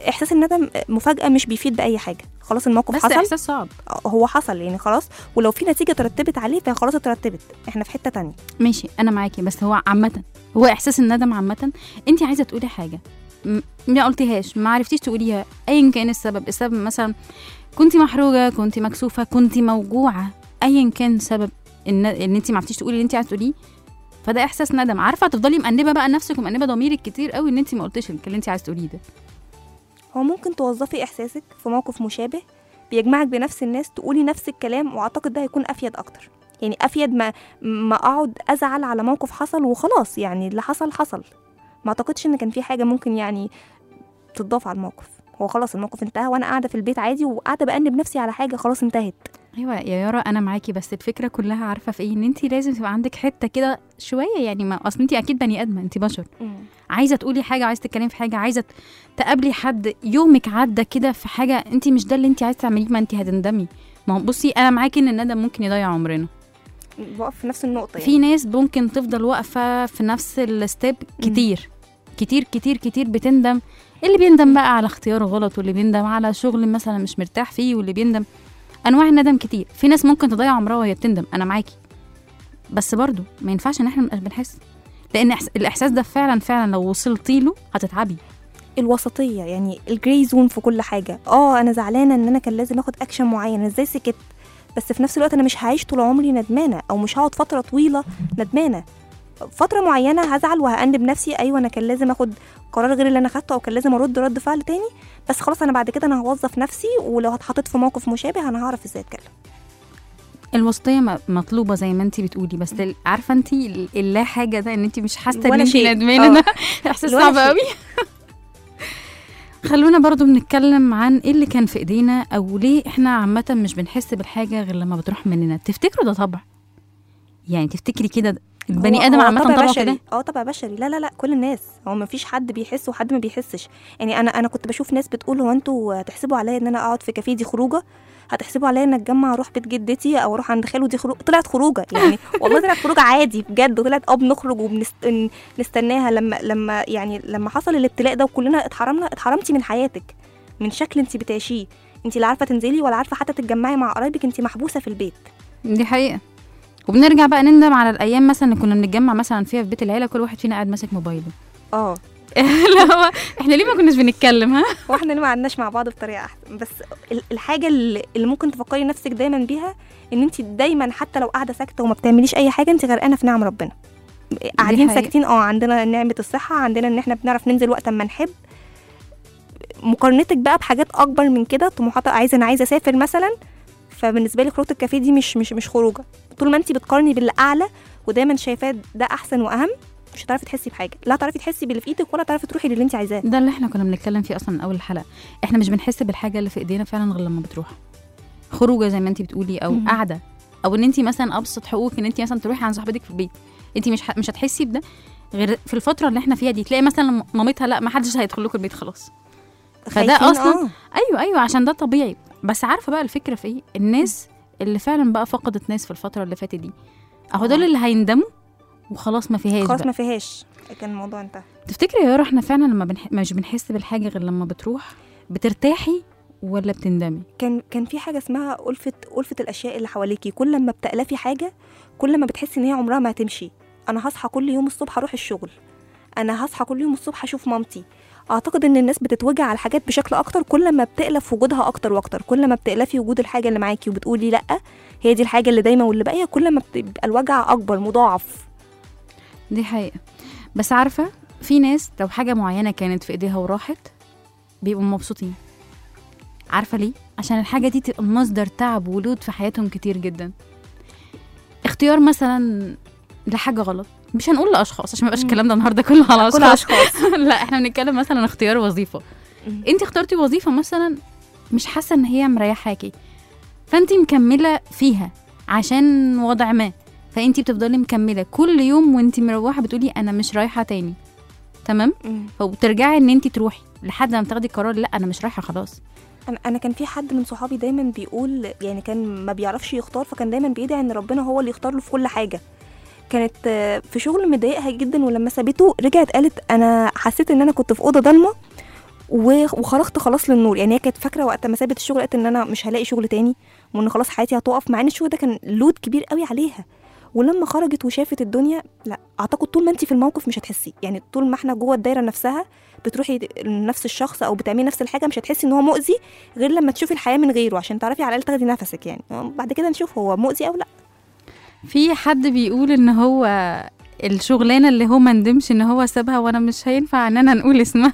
احساس الندم مفاجاه مش بيفيد باي حاجه خلاص الموقف بس حصل احساس صعب هو حصل يعني خلاص ولو في نتيجه ترتبت عليه فهي خلاص اترتبت احنا في حته تانية ماشي انا معاكي بس هو عامه هو احساس الندم عامه انت عايزه تقولي حاجه م- ما قلتيهاش ما عرفتيش تقوليها ايا كان السبب السبب مثلا كنتي محروجه كنتي مكسوفه كنتي موجوعه ايا كان سبب ان ان انت ما عرفتيش تقولي اللي انت عايزه تقوليه فده احساس ندم عارفه هتفضلي مأنبه بقى نفسك ومأنبه ضميرك كتير قوي ان انت ما قلتيش اللي انت عايزه تقوليه ده هو ممكن توظفي احساسك في موقف مشابه بيجمعك بنفس الناس تقولي نفس الكلام واعتقد ده هيكون افيد اكتر يعني افيد ما ما اقعد ازعل على موقف حصل وخلاص يعني اللي حصل حصل ما اعتقدش ان كان في حاجه ممكن يعني تضاف على الموقف هو خلاص الموقف انتهى وانا قاعده في البيت عادي وقاعده بأنب نفسي على حاجه خلاص انتهت ايوه يا يارا انا معاكي بس الفكره كلها عارفه في ايه ان انت لازم تبقى عندك حته كده شويه يعني ما اصل انت اكيد بني ادمه انت بشر عايزه تقولي حاجه عايزه تتكلمي في حاجه عايزه تقابلي حد يومك عدى كده في حاجه انت مش ده اللي انت عايزه تعمليه ما انت هتندمي ما هو بصي انا معاكي ان الندم ممكن يضيع عمرنا بقف في نفس النقطه يعني في ناس ممكن تفضل واقفه في نفس الستيب كتير كتير كتير كتير بتندم اللي بيندم بقى على اختيار غلط واللي بيندم على شغل مثلا مش مرتاح فيه واللي بيندم انواع الندم كتير في ناس ممكن تضيع عمرها وهي بتندم انا معاكي بس برضو ما ينفعش ان احنا مبقاش بنحس لان إحس- الاحساس ده فعلا فعلا لو وصلتي له هتتعبي الوسطيه يعني الجري زون في كل حاجه اه انا زعلانه ان انا كان لازم اخد اكشن معين أنا ازاي سكت بس في نفس الوقت انا مش هعيش طول عمري ندمانه او مش هقعد فتره طويله ندمانه فتره معينه هزعل وهأنب نفسي ايوه انا كان لازم اخد قرار غير اللي انا خدته او كان لازم ارد رد فعل تاني بس خلاص انا بعد كده انا هوظف نفسي ولو اتحطيت في موقف مشابه انا هعرف ازاي اتكلم الوسطيه م- مطلوبه زي ما انت بتقولي بس ال- عارفه انت ال- اللا حاجه ده ان انت مش حاسه ان ولا انت شيء. ندمانه آه. ده احساس ولا صعب شيء. قوي خلونا برضو بنتكلم عن ايه اللي كان في ايدينا او ليه احنا عامه مش بنحس بالحاجه غير لما بتروح مننا تفتكروا ده طبع يعني تفتكري كده البني هو- ادم هو عامه طبع طبعه بشري كده اه طبع بشري لا لا لا كل الناس هو ما فيش حد بيحس وحد ما بيحسش يعني انا انا كنت بشوف ناس بتقول هو انتوا هتحسبوا عليا ان انا اقعد في كافيه دي خروجه هتحسبوا عليا ان اتجمع اروح بيت جدتي او اروح عند خاله دي خروج طلعت خروجه يعني والله طلعت خروجه عادي بجد طلعت اه بنخرج وبنستناها لما لما يعني لما حصل الابتلاء ده وكلنا اتحرمنا اتحرمتي من حياتك من شكل انت بتعيشيه انت لا عارفه تنزلي ولا عارفه حتى تتجمعي مع قرايبك انت محبوسه في البيت دي حقيقه وبنرجع بقى نندم على الايام مثلا اللي كنا بنتجمع مثلا فيها في بيت العيله كل واحد فينا قاعد ماسك موبايله اه لا هو احنا ليه ما كناش بنتكلم ها واحنا اللي ما قعدناش مع بعض بطريقه احسن بس ال- الحاجه اللي اللي ممكن تفكري نفسك دايما بيها ان انت دايما حتى لو قاعده ساكته وما بتعمليش اي حاجه انت غرقانه في نعم ربنا قاعدين حقيقة. ساكتين اه عندنا نعمه الصحه عندنا ان احنا بنعرف ننزل وقت ما نحب مقارنتك بقى بحاجات اكبر من كده طموحات عايزه انا عايزه اسافر مثلا فبالنسبه لي خروجه الكافيه دي مش مش مش خروجه طول ما انت بتقارني باللي اعلى ودايما شايفاه ده احسن واهم مش هتعرفي تحسي بحاجه لا هتعرفي تحسي باللي في ايدك ولا هتعرفي تروحي للي انت عايزاه ده اللي احنا كنا بنتكلم فيه اصلا من اول الحلقه احنا مش بنحس بالحاجه اللي في ايدينا فعلا غير لما بتروح خروجه زي ما انت بتقولي او مم. قاعده او ان انت مثلا ابسط حقوقك ان انت مثلا تروحي عند صاحبتك في البيت انت مش ح... مش هتحسي بده غير في الفتره اللي احنا فيها دي تلاقي مثلا مامتها لا ما حدش هيدخل لكم البيت خلاص فده خايفين، أصلاً آه. ايوه ايوه عشان ده طبيعي بس عارفه بقى الفكره في ايه الناس اللي فعلا بقى فقدت ناس في الفتره اللي فاتت دي اهو دول آه. اللي هيندموا وخلاص ما فيهاش خلاص بقى ما فيهاش كان الموضوع انتهى تفتكري يا يارا احنا فعلا لما بنح... مش بنحس بالحاجه غير لما بتروح بترتاحي ولا بتندمي كان كان في حاجه اسمها ألفة ألفة الاشياء اللي حواليكي كل ما بتألفي حاجه كل ما بتحسي ان هي عمرها ما هتمشي انا هصحى كل يوم الصبح اروح الشغل انا هصحى كل يوم الصبح اشوف مامتي اعتقد ان الناس بتتوجع على الحاجات بشكل اكتر كل ما بتألف وجودها اكتر واكتر كل ما بتألفي وجود الحاجه اللي معاكي وبتقولي لا هي دي الحاجه اللي دايما واللي باقيه كل ما بتبقى الوجع اكبر مضاعف دي حقيقه بس عارفه في ناس لو حاجه معينه كانت في ايديها وراحت بيبقوا مبسوطين عارفه ليه عشان الحاجه دي تبقى مصدر تعب ولود في حياتهم كتير جدا اختيار مثلا لحاجه غلط مش هنقول لاشخاص عشان ما يبقاش الكلام ده النهارده كله على كل اشخاص اشخاص لا احنا بنتكلم مثلا اختيار وظيفه مم. انت اخترتي وظيفه مثلا مش حاسه ان هي مريحاكي فانت مكمله فيها عشان وضع ما فانت بتفضلي مكمله كل يوم وانت مروحه بتقولي انا مش رايحه تاني تمام مم. فبترجعي ان انت تروحي لحد ما تاخدي قرار لا انا مش رايحه خلاص انا انا كان في حد من صحابي دايما بيقول يعني كان ما بيعرفش يختار فكان دايما بيدعي ان ربنا هو اللي يختار له في كل حاجه كانت آه، في شغل مضايقها جدا ولما سابته رجعت قالت انا حسيت ان انا كنت في اوضه ضلمه و- وخرجت خلاص للنور يعني هي كانت فاكره وقت ما سابت الشغل قالت ان انا مش هلاقي شغل تاني وان خلاص حياتي هتقف مع ان الشغل ده كان لود كبير قوي عليها ولما خرجت وشافت الدنيا لا اعتقد طول ما انت في الموقف مش هتحسي يعني طول ما احنا جوه الدايره نفسها بتروحي لنفس الشخص او بتعملي نفس الحاجه مش هتحسي ان هو مؤذي غير لما تشوفي الحياه من غيره عشان تعرفي على الاقل تاخدي نفسك يعني بعد كده نشوف هو مؤذي او لا في حد بيقول ان هو الشغلانه اللي هو ما ندمش ان هو سابها وانا مش هينفع ان انا نقول اسمها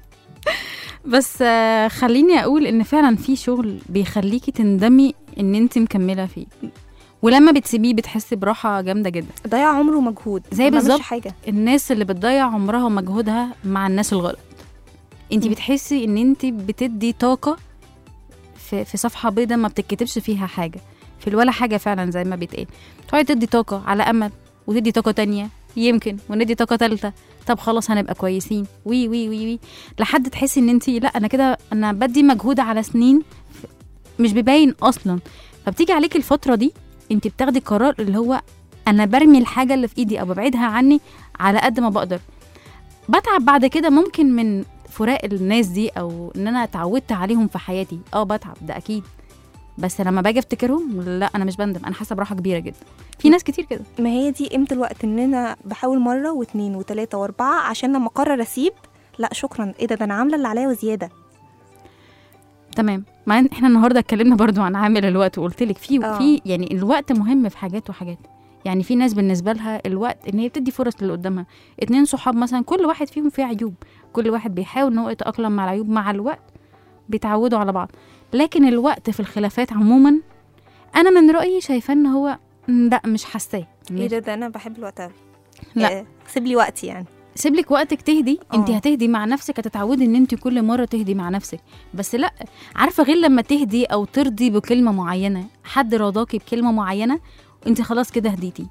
بس آه، خليني اقول ان فعلا في شغل بيخليكي تندمي ان انت مكمله فيه ولما بتسيبيه بتحسي براحه جامده جدا ضيع عمره ومجهود زي ما عملش بالظبط. حاجه الناس اللي بتضيع عمرها ومجهودها مع الناس الغلط انت مم. بتحسي ان انت بتدي طاقه في, في صفحه بيضاء ما بتتكتبش فيها حاجه في الولا حاجه فعلا زي ما بيتقال تقعدي تدي طاقه على امل وتدي طاقه تانية يمكن وندي طاقه تالتة طب خلاص هنبقى كويسين وي وي وي وي لحد تحسي ان انت لا انا كده انا بدي مجهود على سنين مش بيبين اصلا فبتيجي عليك الفتره دي انت بتاخدي قرار اللي هو انا برمي الحاجه اللي في ايدي او ببعدها عني على قد ما بقدر بتعب بعد كده ممكن من فراق الناس دي او ان انا اتعودت عليهم في حياتي اه بتعب ده اكيد بس لما باجي افتكرهم لا انا مش بندم انا حاسه براحه كبيره جدا في ناس كتير كده ما هي دي قيمه الوقت ان انا بحاول مره واثنين وثلاثه واربعه عشان لما اقرر اسيب لا شكرا ايه ده ده انا عامله اللي عليا وزياده تمام مع ان احنا النهارده اتكلمنا برضو عن عامل الوقت وقلت لك في آه. في يعني الوقت مهم في حاجات وحاجات يعني في ناس بالنسبه لها الوقت ان هي بتدي فرص للي قدامها اتنين صحاب مثلا كل واحد فيهم فيه عيوب كل واحد بيحاول ان هو يتاقلم مع العيوب مع الوقت بيتعودوا على بعض لكن الوقت في الخلافات عموما انا من رايي شايفاه ان هو م، لا مش حاساه ايه ده ده انا بحب الوقت قوي لا. آه، سيب لي وقتي يعني سيب لك وقتك تهدي انت اه. هتهدي مع نفسك هتتعودي ان انت كل مره تهدي مع نفسك بس لا عارفه غير لما تهدي او ترضي بكلمه معينه حد رضاكي بكلمه معينه انت خلاص كده هديتي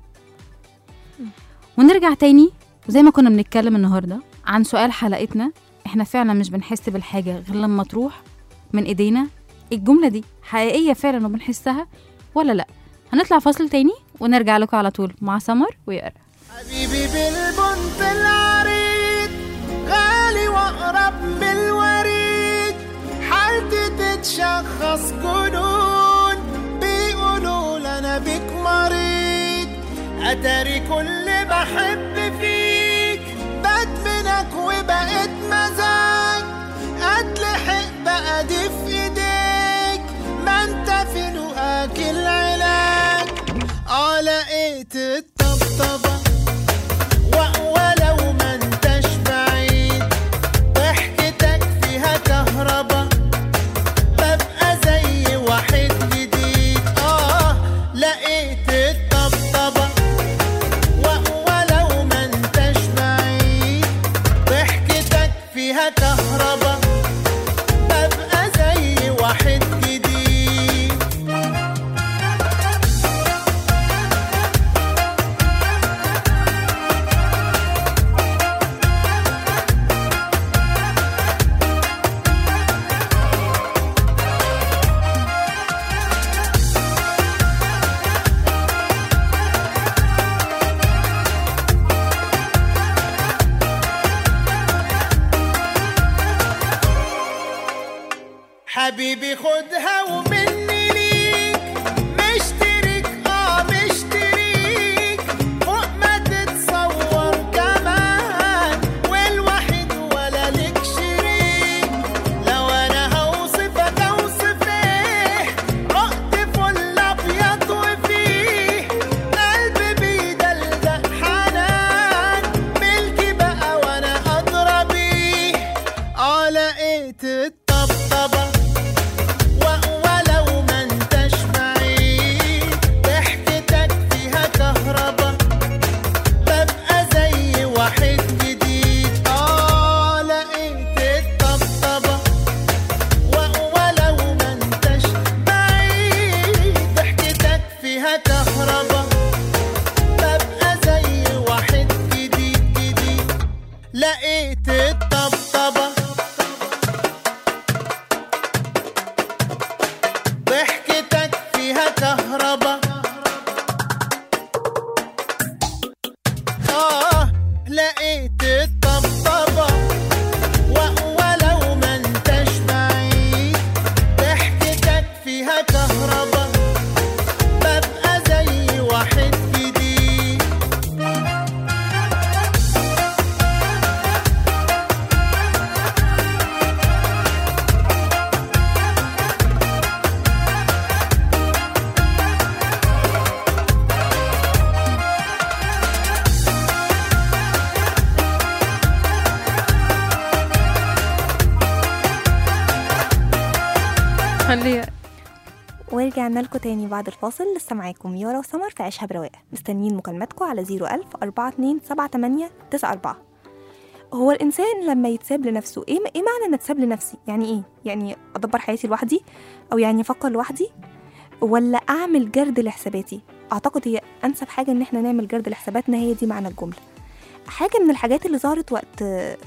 ونرجع تاني زي ما كنا بنتكلم النهارده عن سؤال حلقتنا احنا فعلا مش بنحس بالحاجه غير لما تروح من ايدينا الجمله دي حقيقيه فعلا وبنحسها ولا لا هنطلع فاصل تاني ونرجع لكم على طول مع سمر ويقرا حبيبي بالبنت العريض غالي واقرب من الوريد حالتي تتشخص جنون بيقولوا انا بيك مريض اتاري كل بحب فيك بدمنك وبقيت مزاج اتلحق بقى دي في ايديك ما انت في لقاك العلاج اه لقيت الطبطبه و- ولو ما انتش بعيد ضحكتك فيها كهربا ببقى زي واحد جديد اه لقيت الطبطبة و- ولو ما انتش بعيد ضحكتك فيها كهربا ببقى زي واحد جديد حبيبي خدها ومني ليك مشترك اه مشتريك فوق ما تتصور كمان والوحيد ولا لك شريك لو انا هوصفك اوصف ايه عقد فل ابيض وفيه قلبي بيدلدق حنان ملكي بقى وانا ادرى بيه اه لقيت الطبطبه و- ولو ما انتش بعيد ضحكتك فيها كهربا ببقى زي واحد جديد اه لقيت الطبطبة و- ولو ما انتش بعيد ضحكتك فيها كهربا ببقى زي واحد جديد جديد لقيت الطبطبة خليها ورجعنا لكم تاني بعد الفاصل لسه معاكم يارا وسمر في عيشها برواقة مستنيين مكالماتكم على 01000 42 78 94 هو الإنسان لما يتساب لنفسه إيه إيه معنى إن أتساب لنفسي؟ يعني إيه؟ يعني أدبر حياتي لوحدي؟ أو يعني أفكر لوحدي؟ ولا أعمل جرد لحساباتي؟ أعتقد هي أنسب حاجة إن إحنا نعمل جرد لحساباتنا هي دي معنى الجملة حاجة من الحاجات اللي ظهرت وقت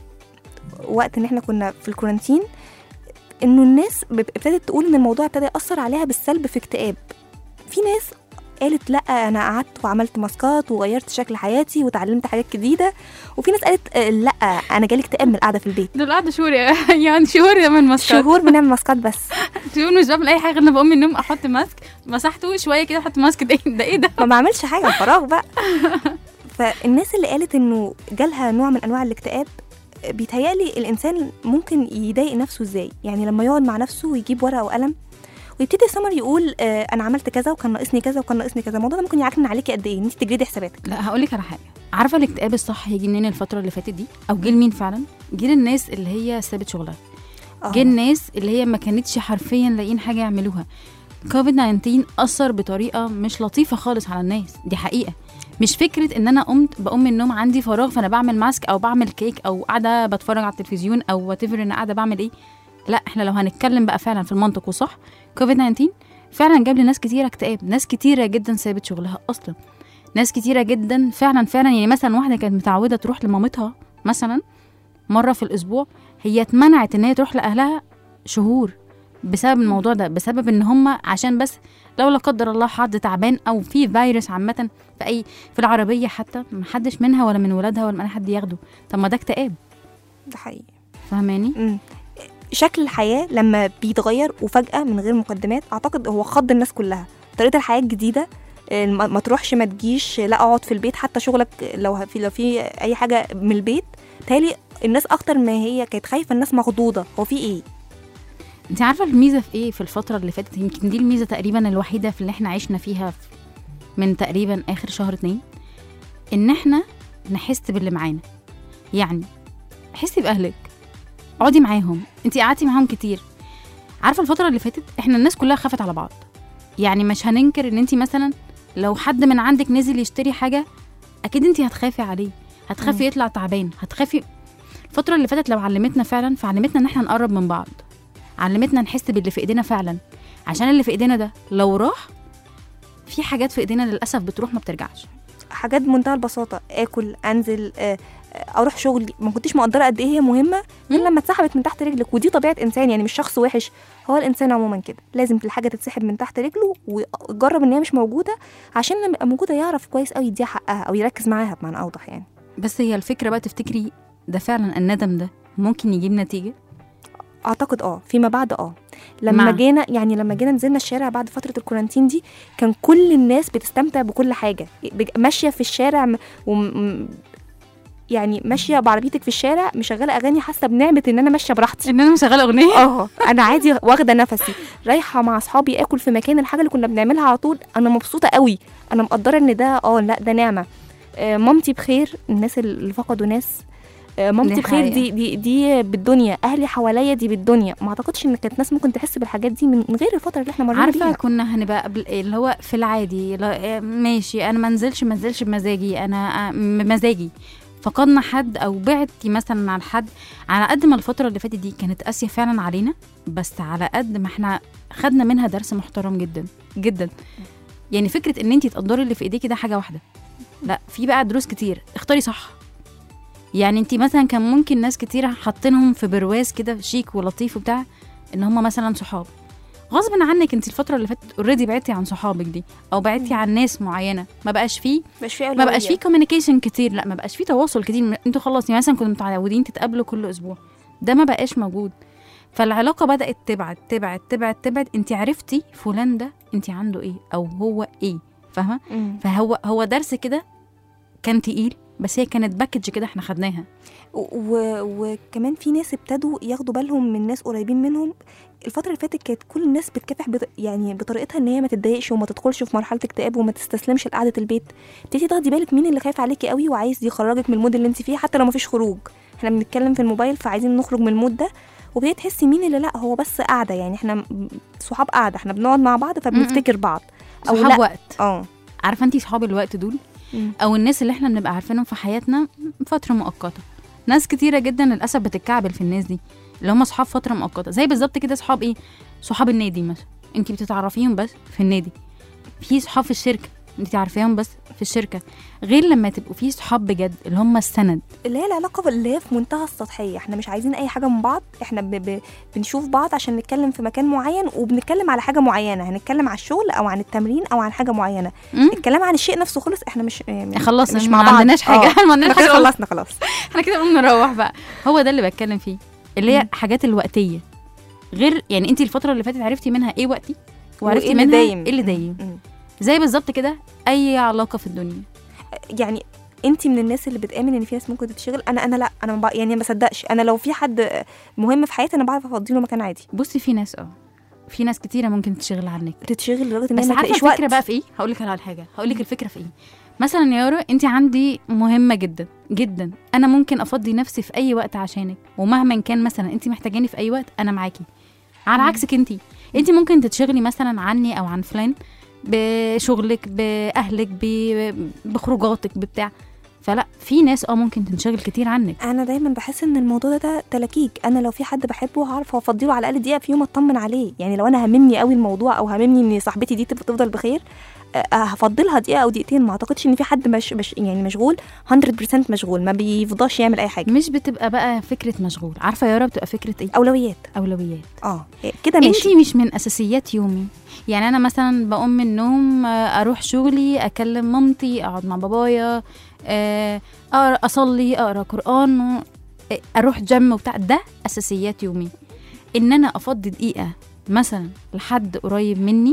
وقت إن إحنا كنا في الكورنتين انه الناس ب- ابتدت تقول ان الموضوع ابتدى ياثر عليها بالسلب في اكتئاب في ناس قالت لا انا قعدت وعملت ماسكات وغيرت شكل حياتي وتعلمت حاجات جديده وفي ناس قالت آه، لا انا جالي اكتئاب من القعده في البيت دول قعدوا شهور يا- يعني شهور يا من ماسكات شهور بنعمل ماسكات بس شهور مش بعمل اي حاجه غير إن بقوم من النوم احط ماسك مسحته شويه كده احط ماسك ده إيه- ده ايه ده ما بعملش حاجه فراغ بقى فالناس اللي قالت انه جالها نوع من انواع الاكتئاب بيتهيألي الانسان ممكن يضايق نفسه ازاي يعني لما يقعد مع نفسه ويجيب ورقه وقلم ويبتدي سمر يقول آه انا عملت كذا وكان ناقصني كذا وكان ناقصني كذا الموضوع ده ممكن يعكنن عليكي قد ايه ان انت تجردي حساباتك لا هقول لك على حاجه عارفه الاكتئاب الصح هيجي منين الفتره اللي فاتت دي او جه لمين فعلا جه للناس اللي هي سابت شغلها آه. جه الناس اللي هي ما كانتش حرفيا لاقيين حاجه يعملوها كوفيد 19 اثر بطريقه مش لطيفه خالص على الناس دي حقيقه مش فكره ان انا قمت بقوم من النوم عندي فراغ فانا بعمل ماسك او بعمل كيك او قاعده بتفرج على التلفزيون او وات ايفر انا قاعده بعمل ايه لا احنا لو هنتكلم بقى فعلا في المنطق وصح كوفيد 19 فعلا جاب لناس كتيره اكتئاب ناس كتيره جدا سابت شغلها اصلا ناس كتيره جدا فعلا فعلا يعني مثلا واحده كانت متعوده تروح لمامتها مثلا مره في الاسبوع هي اتمنعت ان هي تروح لاهلها شهور بسبب الموضوع ده بسبب ان هم عشان بس لو لا قدر الله حد تعبان او في فيروس عامه في اي في العربيه حتى محدش منها ولا من ولادها ولا من اي حد ياخده طب ما ده اكتئاب ده حقيقي فاهماني مم. شكل الحياه لما بيتغير وفجاه من غير مقدمات اعتقد هو خض الناس كلها طريقه الحياه الجديده آه، ما ما تروحش ما تجيش لا اقعد في البيت حتى شغلك لو في لو في اي حاجه من البيت تالي الناس اكتر ما هي كانت خايفه الناس مخضوضه هو في ايه انت عارفه الميزه في ايه في الفتره اللي فاتت يمكن دي الميزه تقريبا الوحيده في اللي احنا عشنا فيها في- من تقريبا اخر شهر اتنين ان احنا نحس باللي معانا يعني حسي باهلك اقعدي معاهم انت قعدتي معاهم كتير عارفه الفتره اللي فاتت احنا الناس كلها خافت على بعض يعني مش هننكر ان انت مثلا لو حد من عندك نزل يشتري حاجه اكيد انت هتخافي عليه هتخافي يطلع تعبان هتخافي الفتره اللي فاتت لو علمتنا فعلا فعلمتنا ان احنا نقرب من بعض علمتنا نحس باللي في ايدينا فعلا عشان اللي في ايدينا ده لو راح في حاجات في ايدينا للاسف بتروح ما بترجعش حاجات بمنتهى البساطه اكل انزل آه، آه، اروح شغلي ما كنتش مقدره قد ايه هي مهمه غير مم. لما اتسحبت من تحت رجلك ودي طبيعه انسان يعني مش شخص وحش هو الانسان عموما كده لازم الحاجه تتسحب من تحت رجله ويجرب ان هي مش موجوده عشان لما يبقى موجوده يعرف كويس قوي يديها حقها او يركز معاها بمعنى اوضح يعني بس هي الفكره بقى تفتكري ده فعلا الندم ده ممكن يجيب نتيجه اعتقد اه فيما بعد اه لما مع- جينا يعني لما جينا نزلنا الشارع بعد فتره الكورانتين دي كان كل الناس بتستمتع بكل حاجه بج- ماشيه في الشارع م... وم... يعني ماشيه بعربيتك في الشارع مشغله اغاني حاسه بنعمه ان انا ماشيه براحتي ان انا مشغله اغنيه اه انا عادي واخده نفسي رايحه مع اصحابي اكل في مكان الحاجه اللي كنا بنعملها على طول انا مبسوطه قوي انا مقدره ان ده اه لا ده نعمه آه، مامتي بخير الناس اللي فقدوا ناس آه، مامتي دي بخير حقيقة. دي دي دي بالدنيا اهلي حواليا دي بالدنيا ما اعتقدش ان كانت ناس ممكن تحس بالحاجات دي من من غير الفتره اللي احنا مرينا عارفه بيها كنا هنبقى قبل اللي هو في العادي لا- ماشي انا ما انزلش ما انزلش بمزاجي انا بمزاجي فقدنا حد او بعدتي مثلا عن حد على قد ما الفتره اللي فاتت دي كانت قاسيه فعلا علينا بس على قد ما احنا خدنا منها درس محترم جدا جدا يعني فكره ان انت تقدري اللي في ايديكي ده حاجه واحده لا في بقى دروس كتير اختاري صح يعني انت مثلا كان ممكن ناس كتير حاطينهم في برواز كده شيك ولطيف وبتاع ان هم مثلا صحاب غصب عنك انت الفتره اللي فاتت اوريدي بعدتي عن صحابك دي او بعدتي عن ناس معينه ما بقاش فيه مش في ما بقاش فيه كوميونيكيشن كتير لا ما بقاش فيه تواصل كتير م- انتوا خلاص يعني مثلا كنتوا متعودين تتقابلوا كل اسبوع ده ما بقاش موجود فالعلاقه بدات تبعد تبعد تبعد تبعد انت عرفتي فلان ده انت عنده ايه او هو ايه فاهمه مم. فهو هو درس كده كان تقيل بس هي كانت باكج كده احنا خدناها و- وكمان في ناس ابتدوا ياخدوا بالهم من ناس قريبين منهم الفترة اللي فاتت كانت كل الناس بتكافح بط... يعني بطريقتها ان هي ما تتضايقش وما تدخلش في مرحلة اكتئاب وما تستسلمش لقعدة البيت ابتدي تاخدي بالك مين اللي خايف عليكي قوي وعايز يخرجك من المود اللي انت فيه حتى لو ما فيش خروج احنا بنتكلم في الموبايل فعايزين نخرج من المود ده وبدأت تحسي مين اللي لا هو بس قاعده يعني احنا م- صحاب قاعده احنا بنقعد مع بعض فبنفتكر بعض او صحاب لا وقت اه عارفه انت صحاب الوقت دول مم. او الناس اللي احنا بنبقى عارفينهم في حياتنا فتره مؤقته ناس كتيره جدا للاسف بتتكعبل في الناس دي اللي هم صحاب فتره مؤقته زي بالظبط كده صحاب ايه صحاب النادي مثلا انت بتتعرفيهم بس في النادي في صحاب في الشركه انت عارفاهم بس في الشركه غير لما تبقوا في صحاب بجد اللي هم السند اللي هي العلاقه اللي هي في منتهى السطحيه احنا مش عايزين اي حاجه من بعض احنا ب... ب... بنشوف بعض عشان نتكلم في مكان معين وبنتكلم على حاجه معينه هنتكلم على الشغل او عن التمرين او عن حاجه معينه مم؟ الكلام عن الشيء نفسه خلص احنا مش يعني خلاص مش ما مع بعض عندناش حاجه آه. ما عندناش احنا كده حاجه خلاص خلصنا خلاص احنا كده قوم نروح بقى هو ده اللي بتكلم فيه اللي هي حاجات الوقتيه غير يعني انت الفتره اللي فاتت عرفتي منها ايه وقتي وعرفتي وإيه اللي منها دايم. ايه اللي دايم مم. زي بالظبط كده اي علاقه في الدنيا يعني انت من الناس اللي بتامن ان في ناس ممكن تتشغل انا انا لا انا ما بق- يعني ما بصدقش انا لو في حد مهم في حياتي انا بعرف افضي له مكان عادي بصي في ناس اه في ناس كتيره ممكن تشتغل عنك تتشغل لدرجه ان هي بس ما عارفه تلاقيش الفكره وقت بقى في ايه هقول لك على حاجه هقول لك الفكره في ايه مثلا يا يارا انت عندي مهمه جدا جدا انا ممكن افضي نفسي في اي وقت عشانك ومهما كان مثلا انت محتاجاني في اي وقت انا معاكي على عكسك انت انت ممكن تتشغلي مثلا عني او عن فلان بشغلك باهلك ب- بخروجاتك بتاع فلا في ناس اه ممكن تنشغل كتير عنك انا دايما بحس ان الموضوع ده, ده تلاكيك انا لو في حد بحبه هعرف افضيله على الاقل دقيقه في يوم اطمن عليه يعني لو انا هممني قوي الموضوع او هممني ان صاحبتي دي تبقى تفضل بخير أه، هفضلها دقيقه او دقيقتين ما اعتقدش ان في حد مش, مش يعني مشغول 100% مشغول ما بيفضاش يعمل اي حاجه مش بتبقى بقى فكره مشغول عارفه يا يارا بتبقى فكره ايه اولويات اولويات اه كده ماشي انت مش من اساسيات يومي يعني انا مثلا بقوم من النوم آه، اروح شغلي اكلم مامتي اقعد مع بابايا آه، اقرا اصلي اقرا قران آه، اروح جيم وبتاع ده اساسيات يومي ان انا افضي دقيقه مثلا لحد قريب مني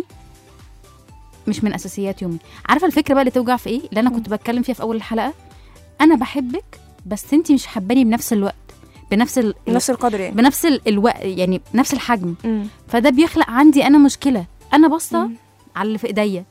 مش من اساسيات يومي عارفه الفكره بقى اللي توجع في ايه اللي انا كنت بتكلم فيها في اول الحلقه انا بحبك بس انت مش حباني بنفس الوقت بنفس ال... نفس القدر يعني بنفس ال- الوقت يعني نفس الحجم مم. فده بيخلق عندي انا مشكله انا باصه مم. على اللي في ايديا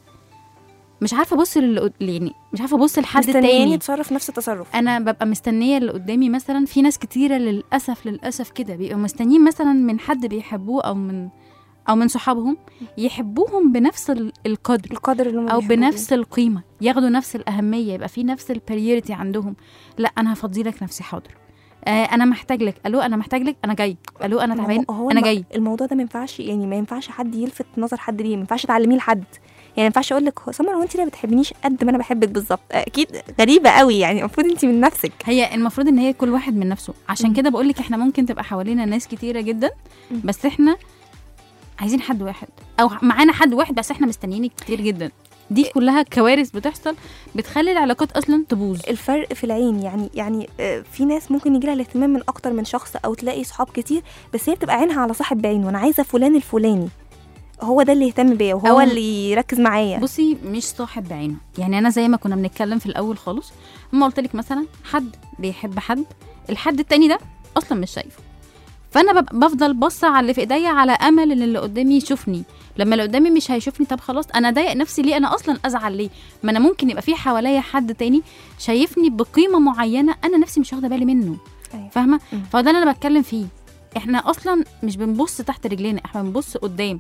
مش عارفه ابص للي قد- يعني مش عارفه ابص لحد مستنياني تاني يتصرف نفس التصرف انا ببقى مستنيه اللي قدامي مثلا في ناس كتيره للاسف للاسف كده بيبقوا مستنيين مثلا من حد بيحبوه او من او من صحابهم يحبوهم بنفس ال- القدر القدر اللي هم او بيحبوه بنفس القيمه ياخدوا نفس الاهميه يبقى في نفس البريوريتي عندهم لا انا هفضي لك نفسي حاضر آه انا محتاج لك الو انا محتاج لك انا جاي الو انا ما هو- تعبان هو انا الم- جاي الموضوع ده ما ينفعش يعني ما ينفعش حد يلفت نظر حد ليه ما ينفعش تعلميه لحد يعني ما ينفعش اقول لك هو سمر هو انت ليه ما بتحبنيش قد ما انا بحبك بالظبط اكيد غريبه قوي يعني المفروض انت من نفسك هي المفروض ان هي كل واحد من نفسه عشان كده بقول لك احنا ممكن تبقى حوالينا ناس كتيره جدا مم. بس احنا عايزين حد واحد او معانا حد واحد بس احنا مستنيين كتير جدا دي كلها كوارث بتحصل بتخلي العلاقات اصلا تبوظ الفرق في العين يعني يعني آه، في ناس ممكن يجي لها الاهتمام من اكتر من شخص او تلاقي صحاب كتير بس هي بتبقى عينها على صاحب بعينه وانا عايزه فلان الفلاني هو ده اللي يهتم بيا وهو أو- اللي يركز معايا بصي مش صاحب بعينه يعني انا زي ما كنا بنتكلم في الاول خالص اما قلت لك مثلا حد بيحب حد الحد التاني ده اصلا مش شايفه فانا ببقى بفضل باصه على اللي في ايديا على امل ان اللي قدامي يشوفني لما اللي قدامي مش هيشوفني طب خلاص انا ضايق نفسي ليه انا اصلا ازعل ليه ما انا ممكن يبقى في حواليا حد تاني شايفني بقيمه معينه انا نفسي مش واخده بالي منه أيوة. فاهمه مم. فده اللي انا بتكلم فيه احنا اصلا مش بنبص تحت رجلينا احنا بنبص قدام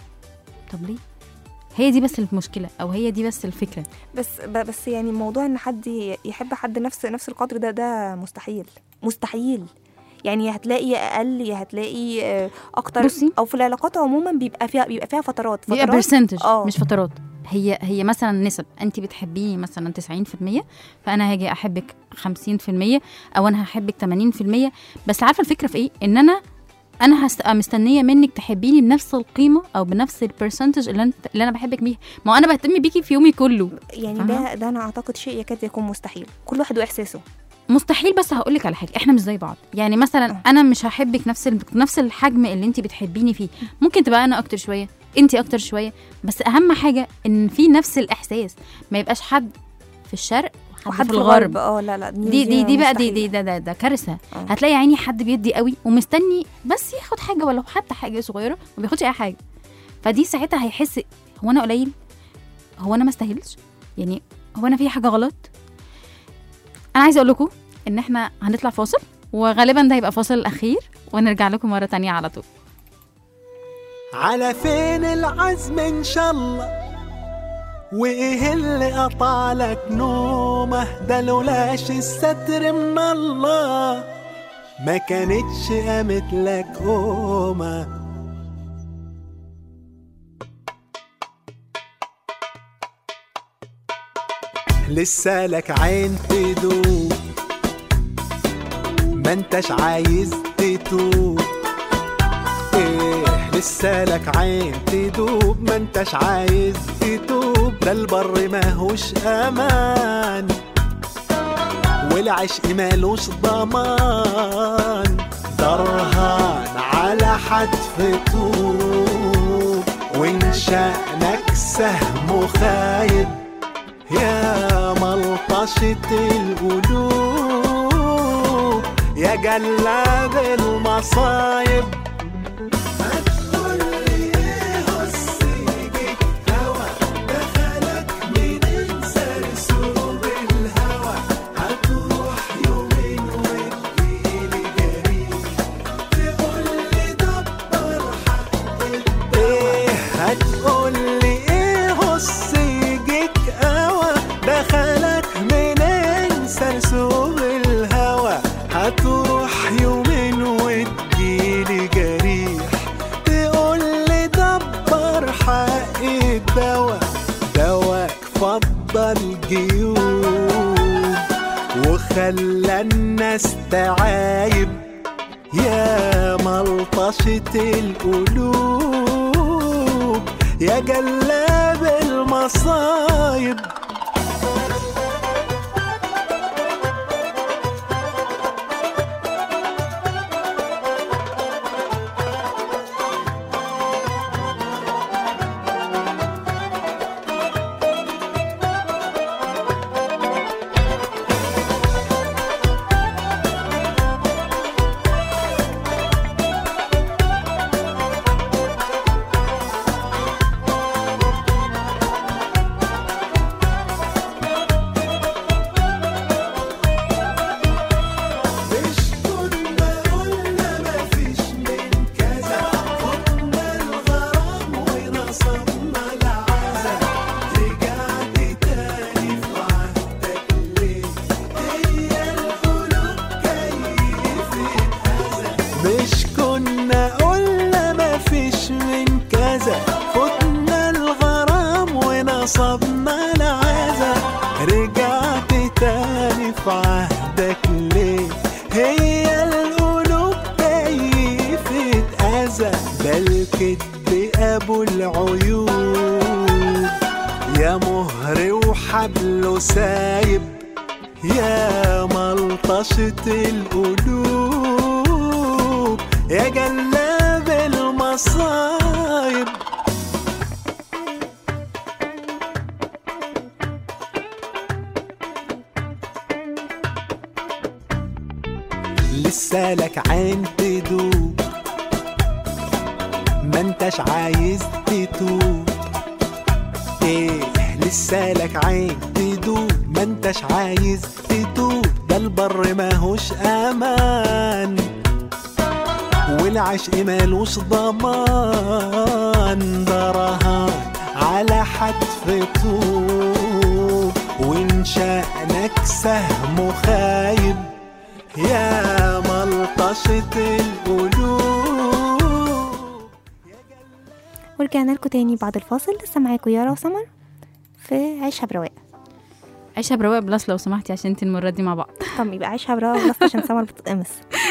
طب ليه هي دي بس المشكله او هي دي بس الفكره بس ب- بس يعني موضوع ان حد ي- يحب حد نفس نفس القدر ده ده مستحيل مستحيل يعني يا هتلاقي اقل يا هتلاقي آه، اكتر بصي. او في العلاقات عموما بيبقى فيها بيبقى فيها فترات بيبقى فترات برسنتج آه. مش فترات هي هي مثلا نسب انت بتحبيني مثلا 90% فانا هاجي احبك 50% او انا هحبك 80% بس عارفه الفكره في ايه ان انا انا هبقى مستنيه منك تحبيني بنفس القيمه او بنفس البرسنتج اللي, انت اللي انا بحبك بيها ما هو انا بهتم بيكي في يومي كله يعني فاهمة؟ ده ده انا اعتقد شيء يكاد يكون مستحيل كل واحد واحساسه مستحيل بس هقول لك على حاجه احنا مش زي بعض يعني مثلا آه. انا مش هحبك نفس ال... نفس الحجم اللي انت بتحبيني فيه ممكن تبقى انا اكتر شويه انت اكتر شويه بس اهم حاجه ان في نفس الاحساس ما يبقاش حد في الشرق وحد, وحد في الغرب اه لا لا دي دي دي بقى دي مستحيل. دي ده ده, ده كارثه آه. هتلاقي عيني حد بيدي قوي ومستني بس ياخد حاجه ولو حتى حاجه صغيره ما بياخدش اي حاجه فدي ساعتها هيحس هو انا قليل هو انا ما استاهلش يعني هو انا في حاجه غلط انا عايزه اقول لكم ان احنا هنطلع فاصل وغالبا ده هيبقى فاصل الاخير ونرجع لكم مره تانية على طول على فين العزم ان شاء الله وايه اللي قطعلك نومه ده لولاش الستر من الله ما كانتش قامت لك قومه لسه لك عين تدوب ما انتش عايز تتوب ايه لسه لك عين تدوب ما انتش عايز تتوب ده البر ماهوش امان والعشق مالوش ضمان درهان على حتف طوب وان شأنك سهم خايب يا ملطشة القلوب يا جلاد المصايب ايه هتقولي ايه هص يجيك قوى دخلك منين سرسوب الهوى هتروح يومين وتجيلي جريح تقولي دبر حق الدوا دواك فضل جيوب وخلى الناس تعايب يا ملطشة القلوب يا جلاب المصايب مش كنا قلنا مفيش من كذا خدنا الغرام ونصبنا العزا رجعت تاني في عهدك ليه هي القلوب كيفت هذا مش كنا قلنا مفيش من كذا خدنا الغرام ونصبنا العزا رجعت تاني في عهدك ليه هي القلوب كيفت أذى ده الكدب أبو العيوب يا مهر وحبله سايب يا ملطشة القلوب يا جلاب المصايب لسه لك عين تدوب ما انتش عايز تتوب ايه لسه لك عين تدوب ما انتش عايز تتوب ده البر ماهوش امان والعشق مالوش ضمان ده رهان على حتف طوب وان شأنك سهم خايب يا ملطشة القلوب ورجعنا لكم تاني بعد الفاصل لسه معاكم يارا وسمر في عيشها برواق عيشها برواق بلس لو سمحتي عشان انت المره دي مع بعض طب يبقى عيشها برواق بس عشان سمر بتتقمص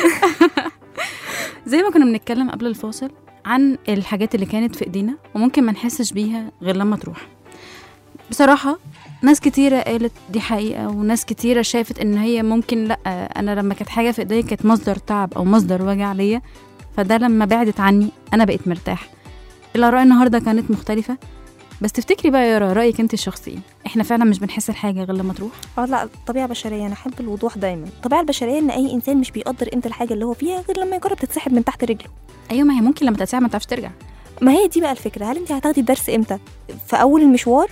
زي ما كنا بنتكلم قبل الفاصل عن الحاجات اللي كانت في ايدينا وممكن ما نحسش بيها غير لما تروح بصراحة ناس كتيرة قالت دي حقيقة وناس كتيرة شافت ان هي ممكن لا انا لما كانت حاجة في ايديا كانت مصدر تعب او مصدر وجع ليا فده لما بعدت عني انا بقيت مرتاح الاراء النهاردة كانت مختلفة بس تفتكري بقى يا يارا رايك انت الشخصي احنا فعلا مش بنحس الحاجة غير لما تروح اه لا طبيعة بشرية انا احب الوضوح دايما الطبيعة البشرية ان اي انسان مش بيقدر قيمة الحاجة اللي هو فيها غير لما يجرب تتسحب من تحت رجله ايوه ما هي ممكن لما تتساعد ما تعرفش ترجع ما هي دي بقى الفكرة هل انت هتاخدي الدرس امتى في اول المشوار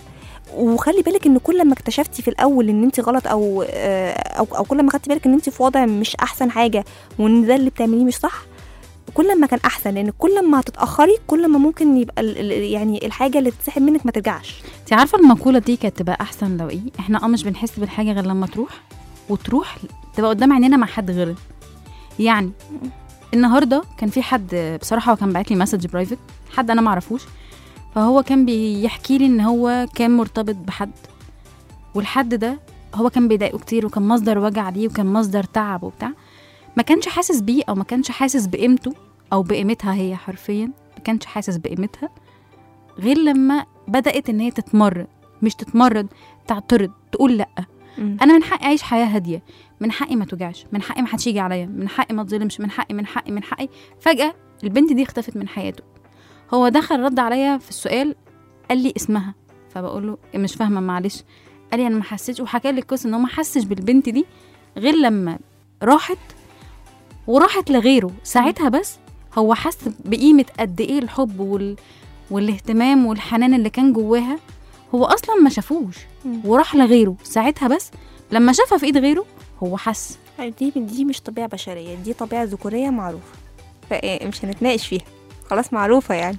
وخلي بالك ان كل ما اكتشفتي في الاول ان انت غلط او آه، او او كل ما خدتي بالك ان انت في وضع مش احسن حاجه وان ده اللي بتعمليه مش صح كل ما كان احسن لان كل ما هتتاخري كل ما ممكن يبقى ال- ال- يعني الحاجه اللي تتسحب منك ما ترجعش انت عارفه المقوله دي كانت تبقى احسن لو ايه احنا اه مش بنحس بالحاجه غير لما تروح وتروح تبقى قدام عينينا مع حد غيرنا يعني النهارده كان في حد بصراحه هو كان باعت لي مسج برايفت حد انا ما اعرفوش فهو كان بيحكي لي ان هو كان مرتبط بحد والحد ده هو كان بيضايقه كتير وكان مصدر وجع ليه وكان مصدر تعب وبتاع ما كانش حاسس بيه او ما كانش حاسس بقيمته او بقيمتها هي حرفيا ما كانش حاسس بقيمتها غير لما بدات ان هي تتمرد مش تتمرد تعترض تقول لا انا من حقي اعيش حياه هاديه من حقي ما توجعش من حقي ما حدش يجي عليا من حقي ما اتظلمش من حقي من حقي من حقي فجاه البنت دي اختفت من حياته هو دخل رد عليا في السؤال قال لي اسمها فبقول له مش فاهمه معلش قال لي انا ما حسيتش وحكى لي القصه ان هو ما حسش بالبنت دي غير لما راحت وراحت لغيره ساعتها بس هو حس بقيمه قد ايه الحب وال... والاهتمام والحنان اللي كان جواها هو اصلا ما شافوش مم. وراح لغيره ساعتها بس لما شافها في ايد غيره هو حس دي دي مش طبيعه بشريه دي طبيعه ذكوريه معروفه فمش هنتناقش فيها خلاص معروفه يعني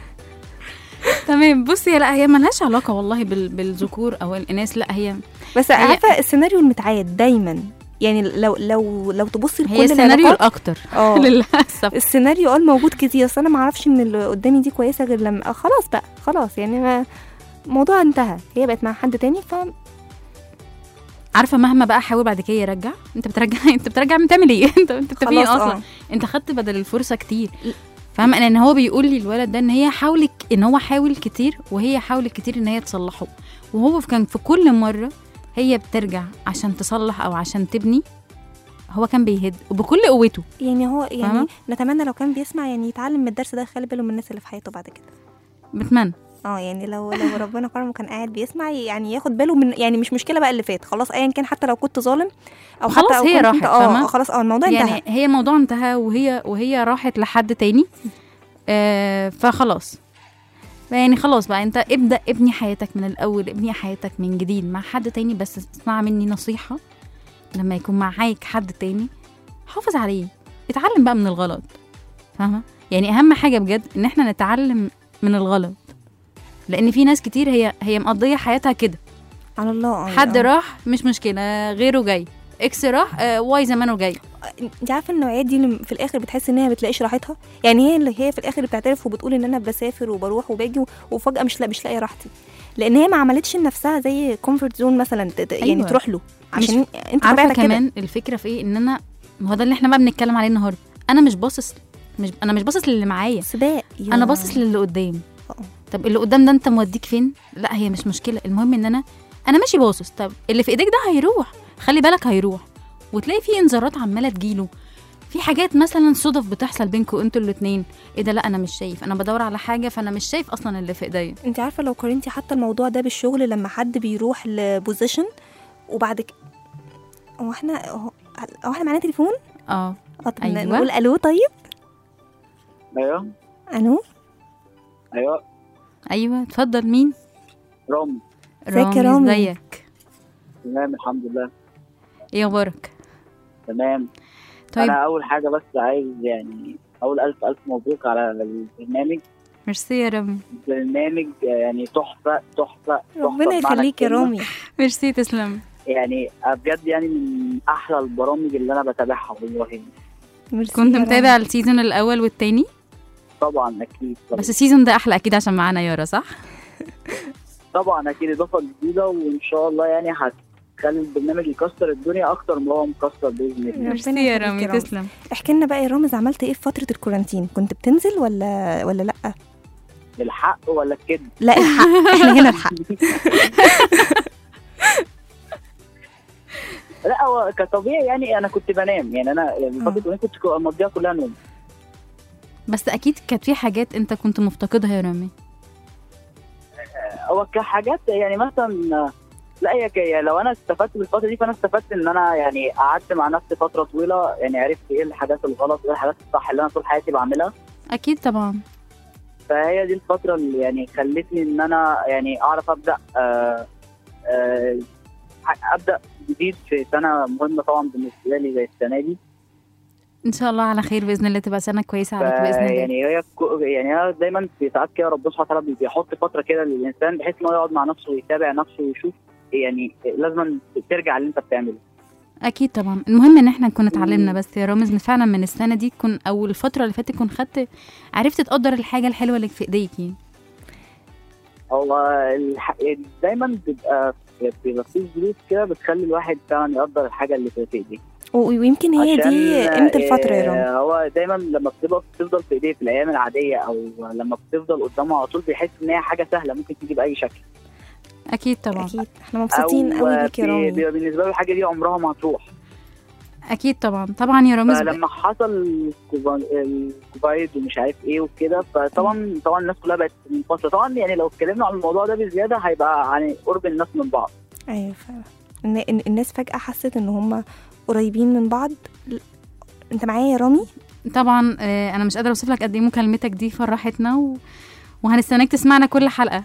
تمام بصي لا هي ملهاش علاقه والله بال... بالذكور او الاناث لا هي بس هي- عارفه السيناريو المتعاد دايما يعني لو لو لو تبصي هي لكل السيناريو العلاقات الاكتر اه للاسف السيناريو اه موجود كتير بس انا ما اعرفش ان اللي قدامي دي كويسه غير لما آه خلاص بقى خلاص يعني ما الموضوع انتهى هي بقت مع حد تاني ف عارفه مهما بقى حاول بعد كده يرجع انت بترجع انت بترجع بتعمل ايه انت انت بتعمل ايه خلاص اصلا اه انت خدت بدل الفرصه كتير فاهمه ان هو بيقول لي الولد ده ان هي حاولت ان هو حاول كتير وهي حاولت كتير ان هي تصلحه وهو كان في كل مره هي بترجع عشان تصلح او عشان تبني هو كان بيهد وبكل قوته يعني هو يعني فاهمة؟ نتمنى لو كان بيسمع يعني يتعلم من الدرس ده يخلي باله من الناس اللي في حياته بعد كده بتمنى اه يعني لو لو ربنا كرمه كان قاعد بيسمع يعني ياخد باله من يعني مش مشكله بقى اللي فات خلاص ايا كان حتى لو كنت ظالم او خلاص حتى أو هي كنت راحت، انت اه فاهمة؟ آه، خلاص اه الموضوع انتهى يعني هي الموضوع انتهى وهي وهي راحت لحد تاني آه فخلاص يعني خلاص بقى انت ابدا ابني حياتك من الاول ابني حياتك من جديد مع حد تاني بس اسمع مني نصيحه لما يكون معاك حد تاني حافظ عليه اتعلم بقى من الغلط فاهمه يعني اهم حاجه بجد ان احنا نتعلم من الغلط لان في ناس كتير هي هي مقضيه حياتها كده على الله اه حد آه. راح مش مشكله غيره جاي اكس راح آه واي زمانه جاي انت عارفه النوعيات دي اللي في الاخر بتحس ان هي بتلاقيش راحتها يعني هي اللي هي في الاخر بتعترف وبتقول ان انا بسافر وبروح وباجي و- وفجاه مش لا مش لاقيه راحتي لان هي ما عملتش لنفسها زي كومفورت زون مثلا ت- ت- يعني أيوة. تروح له عشان انت عارفه طبيعتك كده كمان الفكره في ايه ان انا ما هو ده اللي احنا بقى بنتكلم عليه النهارده انا مش باصص مش انا مش باصص للي معايا سباق يا- انا باصص للي قدام آه. طب اللي قدام ده انت موديك فين لا هي مش مشكله المهم ان انا انا ماشي باصص طب اللي في ايديك ده هيروح خلي بالك هيروح وتلاقي في انذارات عماله تجيله في حاجات مثلا صدف بتحصل بينكم انتوا الاتنين ايه ده لا انا مش شايف انا بدور على حاجه فانا مش شايف اصلا اللي في ايديا انت عارفه لو قارنتي حتى الموضوع ده بالشغل لما حد بيروح لبوزيشن وبعد كده هو احنا هو هو احنا معانا تليفون اه اه طب أيوة. نقول الو طيب ايوه الو ايوه ايوه اتفضل مين رامي ازيك يا رامي؟ ازيك تمام الحمد لله ايه اخبارك تمام طيب انا اول حاجه بس عايز يعني اقول الف الف مبروك على البرنامج ميرسي يا رامي برنامج يعني تحفه تحفه تحفه ربنا بمعنى يخليك يا الكلمة. رامي ميرسي تسلم يعني بجد يعني من احلى البرامج اللي انا بتابعها والله ميرسي كنت يا متابع السيزون الاول والتاني طبعا اكيد طبعا, بس السيزون ده احلى اكيد عشان معانا يارا صح طبعا اكيد اضافه جديده وان شاء الله يعني هتخلي البرنامج يكسر الدنيا اكتر ما هو مكسر باذن الله ربنا ميرسي يا يخليك رامي يا رامي. تسلم احكي لنا بقى يا رامز عملت ايه في فتره الكورانتين كنت بتنزل ولا ولا لا الحق ولا الكذب لا الحق احنا هنا الحق لا هو كطبيعي يعني انا كنت بنام يعني انا يعني فتره الكورونا كنت مقضيها كلها نوم بس اكيد كانت في حاجات انت كنت مفتقدها يا رامي هو كحاجات يعني مثلا لا هي ك- لو انا استفدت بالفتره دي فانا استفدت ان انا يعني قعدت مع نفسي فتره طويله يعني عرفت ايه الحاجات الغلط وايه الحاجات الصح اللي انا طول حياتي بعملها اكيد طبعا فهي دي الفتره اللي يعني خلتني ان انا يعني اعرف ابدا آه آه ابدا جديد في سنه مهمه طبعا بالنسبه لي زي السنه دي ان شاء الله على خير باذن الله تبقى سنه كويسه عليك باذن الله يعني هي كو- يعني هي دايما في ساعات كده ربنا سبحانه وتعالى بيحط فتره كده للانسان بحيث ان هو يقعد مع نفسه ويتابع نفسه ويشوف يعني لازم ترجع اللي انت بتعمله اكيد طبعا المهم ان احنا نكون اتعلمنا بس يا رامز ان فعلا من السنه دي تكون او الفتره اللي فاتت تكون خدت عرفت تقدر الحاجه الحلوه اللي في ايديك يعني هو الح... دايما بيبقى بيبقى في ظروف كده بتخلي الواحد فعلا يقدر الحاجه اللي في ايديه و- ويمكن هي دي عشان، قيمه الفتره يا آه، رامي هو دايما لما بتبقى بتفضل في ايديه في الايام العاديه او لما بتفضل قدامه على طول بيحس ان هي حاجه سهله ممكن تيجي باي شكل اكيد طبعا اكيد احنا مبسوطين او قوي بيك يا بي- رامي بيبقى بالنسبه له الحاجه دي عمرها ما هتروح اكيد طبعا طبعا يا رامز فلما حصل الكوفا- الكوفايد ومش عارف ايه وكده فطبعا طبعا الناس كلها بقت منفصله طبعا يعني لو اتكلمنا عن الموضوع ده بزياده هيبقى عن قرب الناس من بعض ايوه فعلا إن إن الناس فجاه حست ان هم قريبين من بعض ل- انت معايا يا رامي طبعا آه، انا مش قادره اوصف لك قد ايه مكالمتك دي فرحتنا و... وهنستناك تسمعنا كل حلقه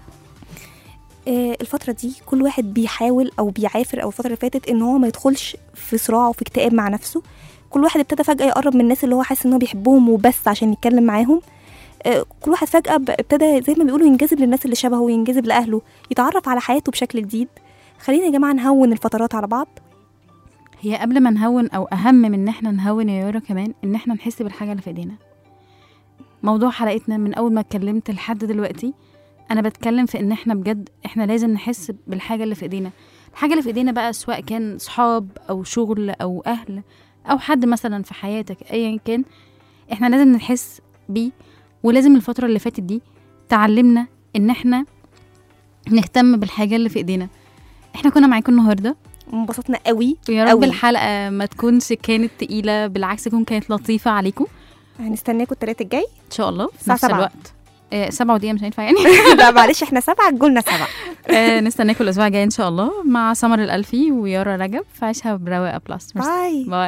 آه، الفترة دي كل واحد بيحاول أو بيعافر أو الفترة اللي فاتت إن هو ما يدخلش في صراع وفي اكتئاب مع نفسه كل واحد ابتدى فجأة يقرب من الناس اللي هو حاسس إن هو بيحبهم وبس عشان يتكلم معاهم آه، كل واحد فجأة ب- ابتدى زي ما بيقولوا ينجذب للناس اللي شبهه وينجذب لأهله يتعرف على حياته بشكل جديد خلينا يا جماعة نهون الفترات على بعض هي قبل ما نهون او اهم من ان احنا نهون يا يورا كمان ان احنا نحس بالحاجه اللي في ايدينا موضوع حلقتنا من اول ما اتكلمت لحد دلوقتي انا بتكلم في ان احنا بجد احنا لازم نحس بالحاجه اللي في ايدينا الحاجه اللي في ايدينا بقى سواء كان صحاب او شغل او اهل او حد مثلا في حياتك ايا كان احنا لازم نحس بيه ولازم الفتره اللي فاتت دي تعلمنا ان احنا نهتم بالحاجه اللي في ايدينا احنا كنا معاكم النهارده انبسطنا قوي ويا رب أوي. الحلقه ما تكونش كانت تقيله بالعكس تكون كانت لطيفه عليكم هنستناكم التلاتة الجاي ان شاء الله في الساعة نفس سبعة. الوقت آه، سبعة ودقيقة مش هينفع يعني لا معلش احنا سبعة تجولنا سبعة آه، نستناكم الأسبوع الجاي إن شاء الله مع سمر الألفي ويارا رجب في عيشها برواقة بلس ميرسي. باي باي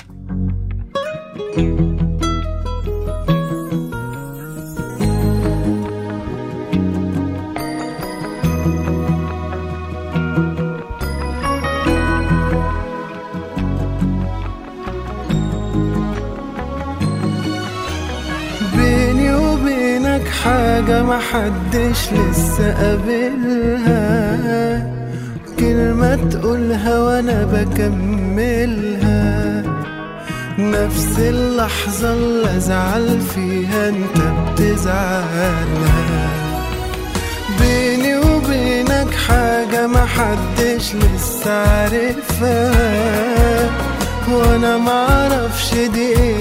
بيني وبينك حاجة محدش لسه قابلها كلمة تقولها وانا بكملها نفس اللحظة اللي ازعل فيها انت بتزعلها بيني وبينك حاجة محدش لسه عارفها وانا معرفش دي ايه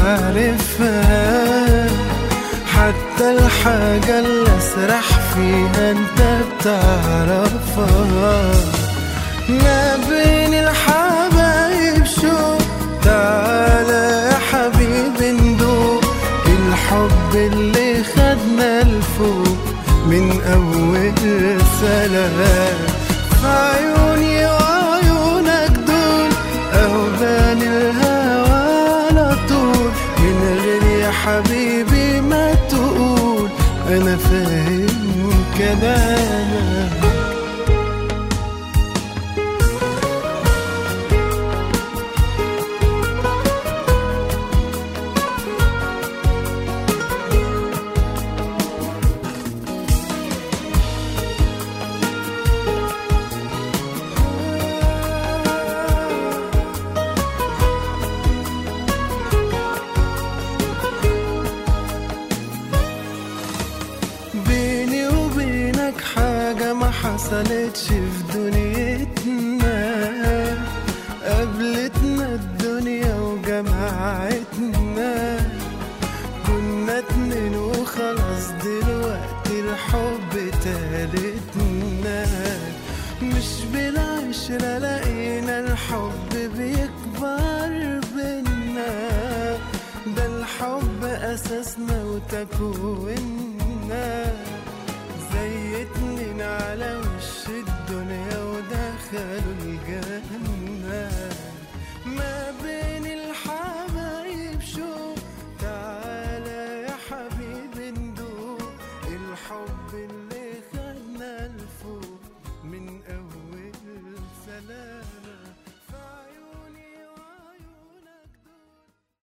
تعرفها حتى الحاجة اللي اسرح فيها انت بتعرفها ما بين الحبايب شو تعالى يا حبيبي ندوق الحب اللي خدنا لفوق من أول سلام في عيوني وعيونك دول أهبان الهوى على طول من غير يا حبيبي ما تقول أنا فاهم كلامك بيني وبينك حاجة ما حصلتش في دنيتنا قابلتنا الدنيا وجمعتنا كنا اتنين وخلاص دلوقتي الحب تالتنا مش بالعشرة لقينا الحب بيكبر بينا ده الحب أساسنا وتكويننا زي اتنين على